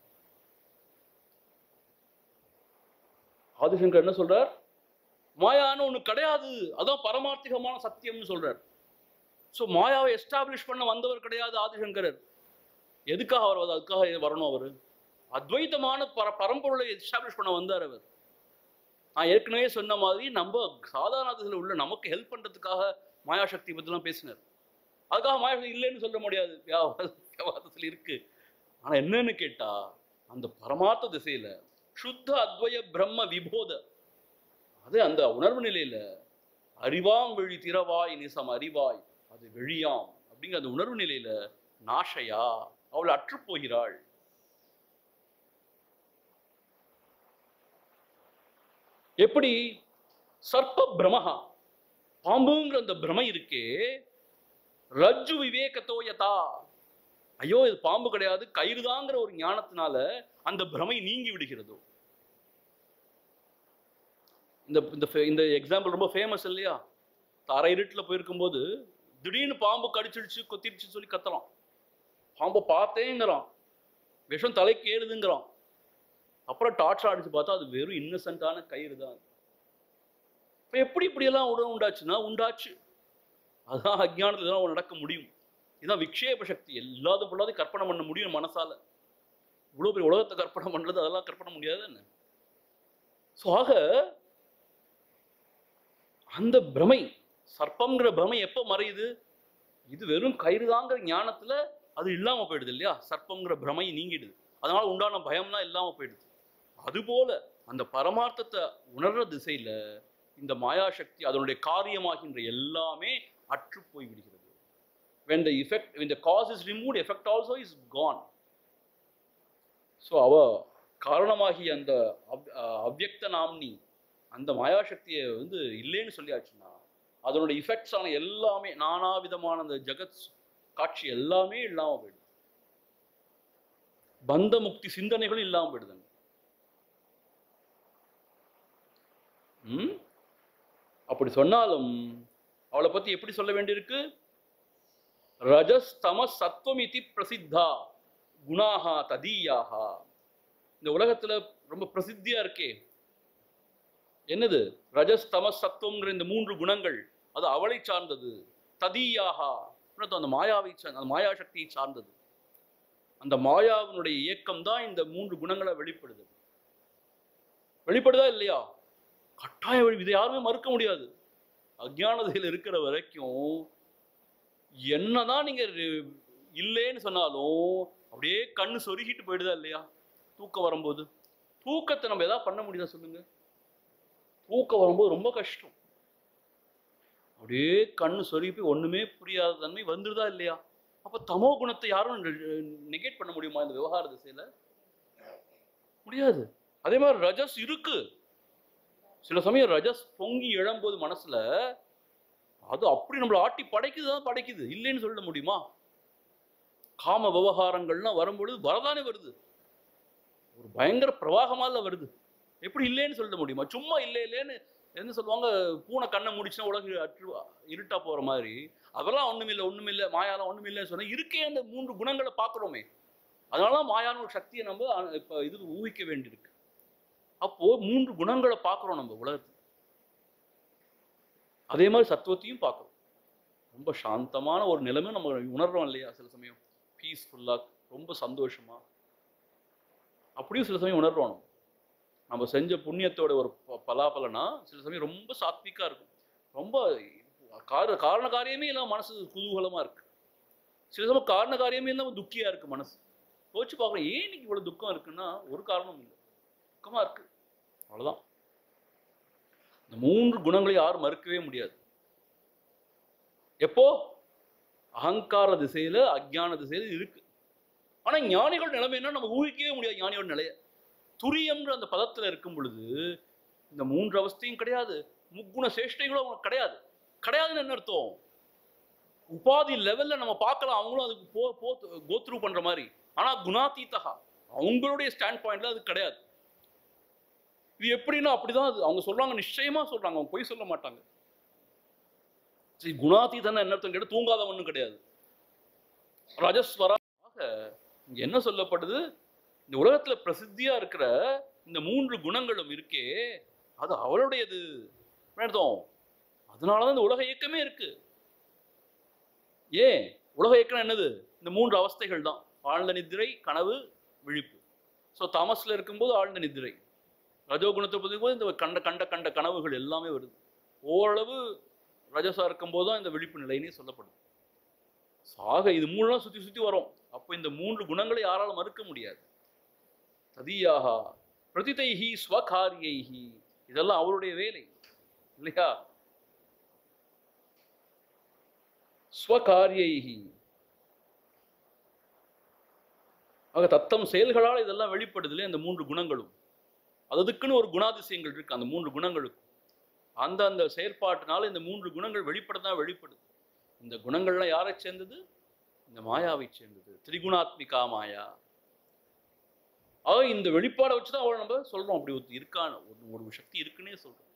ஆதிசங்கர் என்ன சொல்றார் மாயான்னு ஒண்ணு கிடையாது அதான் பரமார்த்திகமான சத்தியம்னு சொல்றார் ஸோ மாயாவை எஸ்டாப்ளிஷ் பண்ண வந்தவர் கிடையாது ஆதிசங்கரர் எதுக்காக அவர் வந்து அதுக்காக வரணும் அவர் அத்வைதமான பர பரம்பொருளை எஸ்டாப்ளிஷ் பண்ண வந்தார் அவர் நான் ஏற்கனவே சொன்ன மாதிரி நம்ம சாதாரணத்தில் உள்ள நமக்கு ஹெல்ப் பண்றதுக்காக மாயாசக்தி பற்றிலாம் பேசினார் அதுக்காக மாயாசக்தி இல்லைன்னு சொல்ல முடியாது வியாபார- வியாபாரத்தில் இருக்கு ஆனா என்னன்னு கேட்டா அந்த பரமார்த்த திசையில சுத்த அத்வய பிரம்ம விபோத அது அந்த உணர்வு நிலையில அறிவாம் விழி திறவாய் நிசம் அறிவாய் அது வெளியாம் அப்படிங்கிற அந்த உணர்வு நிலையில நாஷையா அவள் அற்றுப் போகிறாள் எப்படி சர்ப்ப பிரமஹா பாம்புங்கிற அந்த பிரமை இருக்கே ரஜ்ஜு விவேகத்தோ யதா ஐயோ இது பாம்பு கிடையாது கயிறுதாங்கிற ஒரு ஞானத்தினால அந்த பிரமை நீங்கி விடுகிறதோ இந்த இந்த ஃபே- இந்த எக்ஸாம்பிள் ரொம்ப ஃபேமஸ் இல்லையா தரை இருட்டில் போயிருக்கும்போது திடீர்னு பாம்பு கடிச்சிடுச்சு கொத்திடுச்சு சொல்லி கத்துறான் பாம்பை பார்த்தேங்கிறான் விஷம் தலைக்கு ஏறுதுங்கிறான் அப்புறம் டார்ச் அடிச்சு பார்த்தா அது வெறும் இன்னசென்ட்டான கயிறு தான் இப்போ எப்படி இப்படியெல்லாம் உணவு உண்டாச்சுன்னா உண்டாச்சு அதுதான் அஜ்ஞானத்துல தான் நடக்க முடியும் இதுதான் விக்ஷேப சக்தி எல்லாது பொல்லாது கற்பனை பண்ண முடியும் மனசால இவ்வளோ பெரிய உலகத்தை கற்பனை பண்றது அதெல்லாம் கற்பனை முடியாது என்ன ஸோ ஆக அந்த பிரமை சர்ப்பம்ங்கிற பிரமை எப்போ மறையுது இது வெறும் கயிறுதாங்கிற ஞானத்துல அது இல்லாம போயிடுது இல்லையா சர்ப்பம்ங்கிற பிரமை நீங்கிடுது அதனால உண்டான பயம்லாம் இல்லாம போயிடுது அதுபோல அந்த பரமார்த்தத்தை உணர்ற திசையில இந்த மாயாசக்தி அதனுடைய காரியமாகின்ற எல்லாமே அற்று போய் விடுகிறது when the effect when the cause is removed effect also is gone so அவ காரணமாகி அந்த அவ்- அஹ் அவ்யக்த நாம்னி அந்த மாயாசக்தியை வந்து இல்லைன்னு சொல்லியாச்சுன்னா அதனோட இஃபெக்ட்ஸ் ஆன எல்லாமே நானா விதமான அந்த ஜெகத் காட்சி எல்லாமே இல்லாம போயிடுது பந்த முக்தி சிந்தனைகளும் இல்லாம போயிடுதுங்க ம் அப்படி சொன்னாலும் அவளை பத்தி எப்படி சொல்ல வேண்டியிருக்கு ரஜஸ் தமஸ் சத்வமிதி பிரசித்தா குணாஹா ததீயாஹா இந்த உலகத்துல ரொம்ப பிரசித்தியா இருக்கே என்னது ரஜஸ் தமஸ் சத்துவங்கிற இந்த மூன்று குணங்கள் அது அவளை சார்ந்தது ததீயாஹா அப்புறம் அந்த மாயாவை சார்ந்த அந்த மாயா சக்தியை சார்ந்தது அந்த மாயாவினுடைய இயக்கம் தான் இந்த மூன்று குணங்களை வெளிப்படுது வெளிப்படுதா இல்லையா கட்டாயம் வெளி- இதை யாருமே மறுக்க முடியாது அஜ்ஞானதையில் இருக்கிற வரைக்கும் என்னதான் நீங்க ரி- இல்லைன்னு சொன்னாலும் அப்படியே கண்ணு சொருகிட்டு போயிடுதா இல்லையா தூக்கம் வரும்போது தூக்கத்தை நம்ம எதாவது பண்ண முடியுதா சொல்லுங்க தூக்கம் வரும்போது ரொம்ப கஷ்டம் அப்படியே கண்ணு சொருகி போய் ஒண்ணுமே புரியாத தன்மை வந்துடுதா இல்லையா அப்ப தமோ குணத்தை யாரும் நெகேட் பண்ண முடியுமா இந்த விவகார திசையில முடியாது அதே மாதிரி ரஜஸ் இருக்கு சில சமயம் ரஜஸ் பொங்கி எழும்போது மனசுல அது அப்படி நம்மளை ஆட்டி படைக்குது தான் படைக்குது இல்லைன்னு சொல்ல முடியுமா காம விவகாரங்கள்லாம் வரும்பொழுது வரதானே வருது ஒரு பயங்கர பிரவாகமால வருது எப்படி இல்லைன்னு சொல்ல முடியுமா சும்மா இல்லை இல்லைன்னு என்ன சொல்லுவாங்க பூனை கண்ணை முடிச்சுன்னா உலக அற்று இருட்டா போற மாதிரி அதெல்லாம் ஒண்ணுமில்லை ஒண்ணுமில்லை மாயாலாம் ஒண்ணுமில்லைன்னு சொன்னா இருக்கே அந்த மூன்று குணங்களை பார்க்குறோமே அதனால தான் மாயான ஒரு சக்தியை நம்ம அ- இப்ப இது ஊகிக்க வேண்டியிருக்கு அப்போ மூன்று குணங்களை பார்க்குறோம் நம்ம உலகத்துல அதே மாதிரி சத்துவத்தையும் பார்க்குறோம் ரொம்ப சாந்தமான ஒரு நிலைமை நம்ம உணர்றோம் இல்லையா சில சமயம் பீஸ்ஃபுல்லா ரொம்ப சந்தோஷமா அப்படியும் சில சமயம் உணர்றோம் நம்ம. நம்ம செஞ்ச புண்ணியத்தோட ஒரு ப- பலாபலனா சில சமயம் ரொம்ப சாத்விக்கா இருக்கும் ரொம்ப கார காரண காரியமே இல்லாம மனசு குதூகலமா இருக்கு சில சமயம் காரண காரியமே இல்லாம துக்கியா இருக்கு மனசு யோசிச்சு பார்க்குறோம் ஏன் இன்னைக்கு இவ்வளவு துக்கம் இருக்குன்னா ஒரு காரணமும் இல்லை துக்கமா இருக்கு அவ்வளவுதான் இந்த மூன்று குணங்களை யாரும் மறுக்கவே முடியாது எப்போ அகங்கார திசையில அஜ்ஞான திசையில இருக்கு ஆனா ஞானிகள் நிலைமை என்ன நம்ம ஊகிக்கவே முடியாது ஞானியோட நிலைய துரியம்ன்ற அந்த பதத்துல இருக்கும் பொழுது இந்த மூன்று அவஸ்தையும் கிடையாது முக்குண சேஷ்டைகளும் அவங்களுக்கு கிடையாது கிடையாதுன்னு என்ன அர்த்தம் உபாதி லெவல்ல நம்ம பார்க்கலாம் அவங்களும் அதுக்கு போ போ கோத்ரூ பண்ற மாதிரி ஆனா குணாதீதகா அவங்களுடைய ஸ்டாண்ட் பாயிண்ட்ல அது கிடையாது இது எப்படின்னா அப்படிதான் அது அவங்க சொல்றாங்க நிச்சயமா சொல்றாங்க அவங்க பொய் சொல்ல மாட்டாங்க சரி குணாதீதன என்ன அர்த்தம் கேட்டு தூங்காதவனும் கிடையாது ரஜஸ்வராக இங்க என்ன சொல்லப்படுது இந்த உலகத்துல பிரசித்தியா இருக்கிற இந்த மூன்று குணங்களும் இருக்கே அது அவளுடையது என்ன அர்த்தம் அதனாலதான் இந்த உலக இயக்கமே இருக்கு ஏன் உலக இயக்கம் என்னது இந்த மூன்று அவஸ்தைகள் தான் ஆழ்ந்த நித்திரை கனவு விழிப்பு ஸோ தாமஸ்ல இருக்கும்போது ஆழ்ந்த நித்திரை ரஜோகுணத்தை போது இந்த கண்ட கண்ட கண்ட கனவுகள் எல்லாமே வருது ஓரளவு ரஜசா இருக்கும்போது தான் இந்த விழிப்பு நிலைன்னே சொல்லப்படுது சாக இது மூணுலாம் சுத்தி சுத்தி வரும் அப்போ இந்த மூன்று குணங்களை யாராலும் மறுக்க முடியாது ததியாக பிரதிதைஹி ஸ்வகாரியைஹி இதெல்லாம் அவருடைய வேலை இல்லையா ஸ்வகாரியைஹி ஆக தத்தம் செயல்களால் இதெல்லாம் வெளிப்படுதுல இந்த மூன்று குணங்களும் அதுக்குன்னு ஒரு குணாதிசயங்கள் இருக்கு அந்த மூன்று குணங்களுக்கு அந்த அந்த செயற்பாட்டினால இந்த மூன்று குணங்கள் வெளிப்பட தான் வெளிப்படுது இந்த குணங்கள்லாம் யாரை சேர்ந்தது இந்த மாயாவை சேர்ந்தது திரிகுணாத்மிகா மாயா ஆக இந்த வெளிப்பாடை வச்சு தான் அவளை நம்ம சொல்றோம் அப்படி ஒரு இருக்கான ஒரு ஒரு சக்தி இருக்குன்னே சொல்றோம்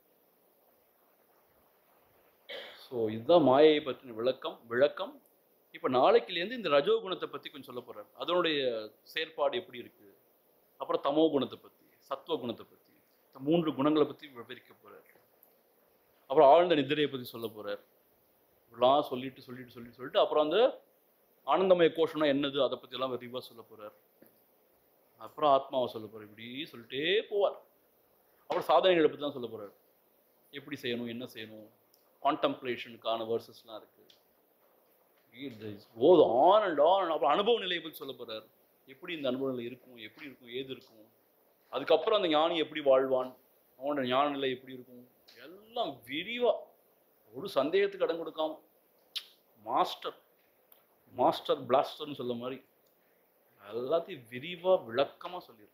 ஸோ இதுதான் மாயையை பற்றின விளக்கம் விளக்கம் இப்போ நாளைக்குலேருந்து இந்த ரஜோ குணத்தை பற்றி கொஞ்சம் சொல்ல போறார் அதனுடைய செயற்பாடு எப்படி இருக்கு அப்புறம் தமோ குணத்தை பற்றி சத்துவ குணத்தை பற்றி இந்த மூன்று குணங்களை பற்றி விவரிக்க போறார் அப்புறம் ஆழ்ந்த நிதிரையை பற்றி சொல்ல போறார் இப்படிலாம் சொல்லிட்டு சொல்லிட்டு சொல்லிட்டு சொல்லிட்டு அப்புறம் அந்த ஆனந்தமய கோஷம்னா என்னது அதை பற்றி எல்லாம் விரிவாக சொல்ல போறார் அப்புறம் ஆத்மாவை சொல்ல போறார் இப்படி சொல்லிட்டே போவார் அப்புறம் சாதனைகளை பற்றி தான் சொல்ல போறார் எப்படி செய்யணும் என்ன செய்யணும் கான்டம்ப்ளேஷனுக்கான வேர்சஸ்லாம் இருக்கு கோது ஆன் அண்ட் ஆன் அப்புறம் அனுபவ நிலையை பற்றி சொல்ல போறார் எப்படி இந்த அனுபவ நிலை இருக்கும் எப்படி இருக்கும் ஏது இருக்கும் அதுக்கப்புறம் அந்த ஞானி எப்படி வாழ்வான் அவனோட ஞான நிலை எப்படி இருக்கும் எல்லாம் விரிவா ஒரு சந்தேகத்துக்கு இடம் கொடுக்காம மாஸ்டர் மாஸ்டர் பிளாஸ்டர்னு சொல்ல மாதிரி எல்லாத்தையும் விரிவா விளக்கமா சொல்லிடுறாரு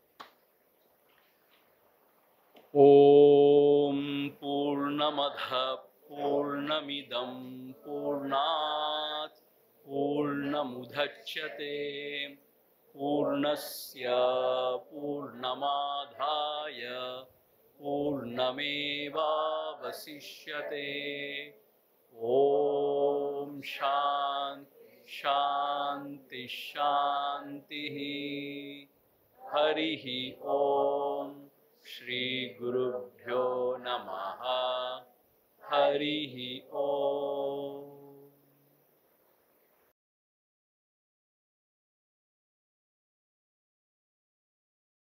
ஓம் பூர்ணமத பூர்ணமிதம் பூர்ணாத் பூர்ணமுதட்சதே பூர்ணஸ்ய பூர்ணமாதாய पूर्णमेवावशिष्यते ॐ शान्ति शान्ति शान्तिः हरिः ॐ श्रीगुरुभ्यो नमः हरिः ॐ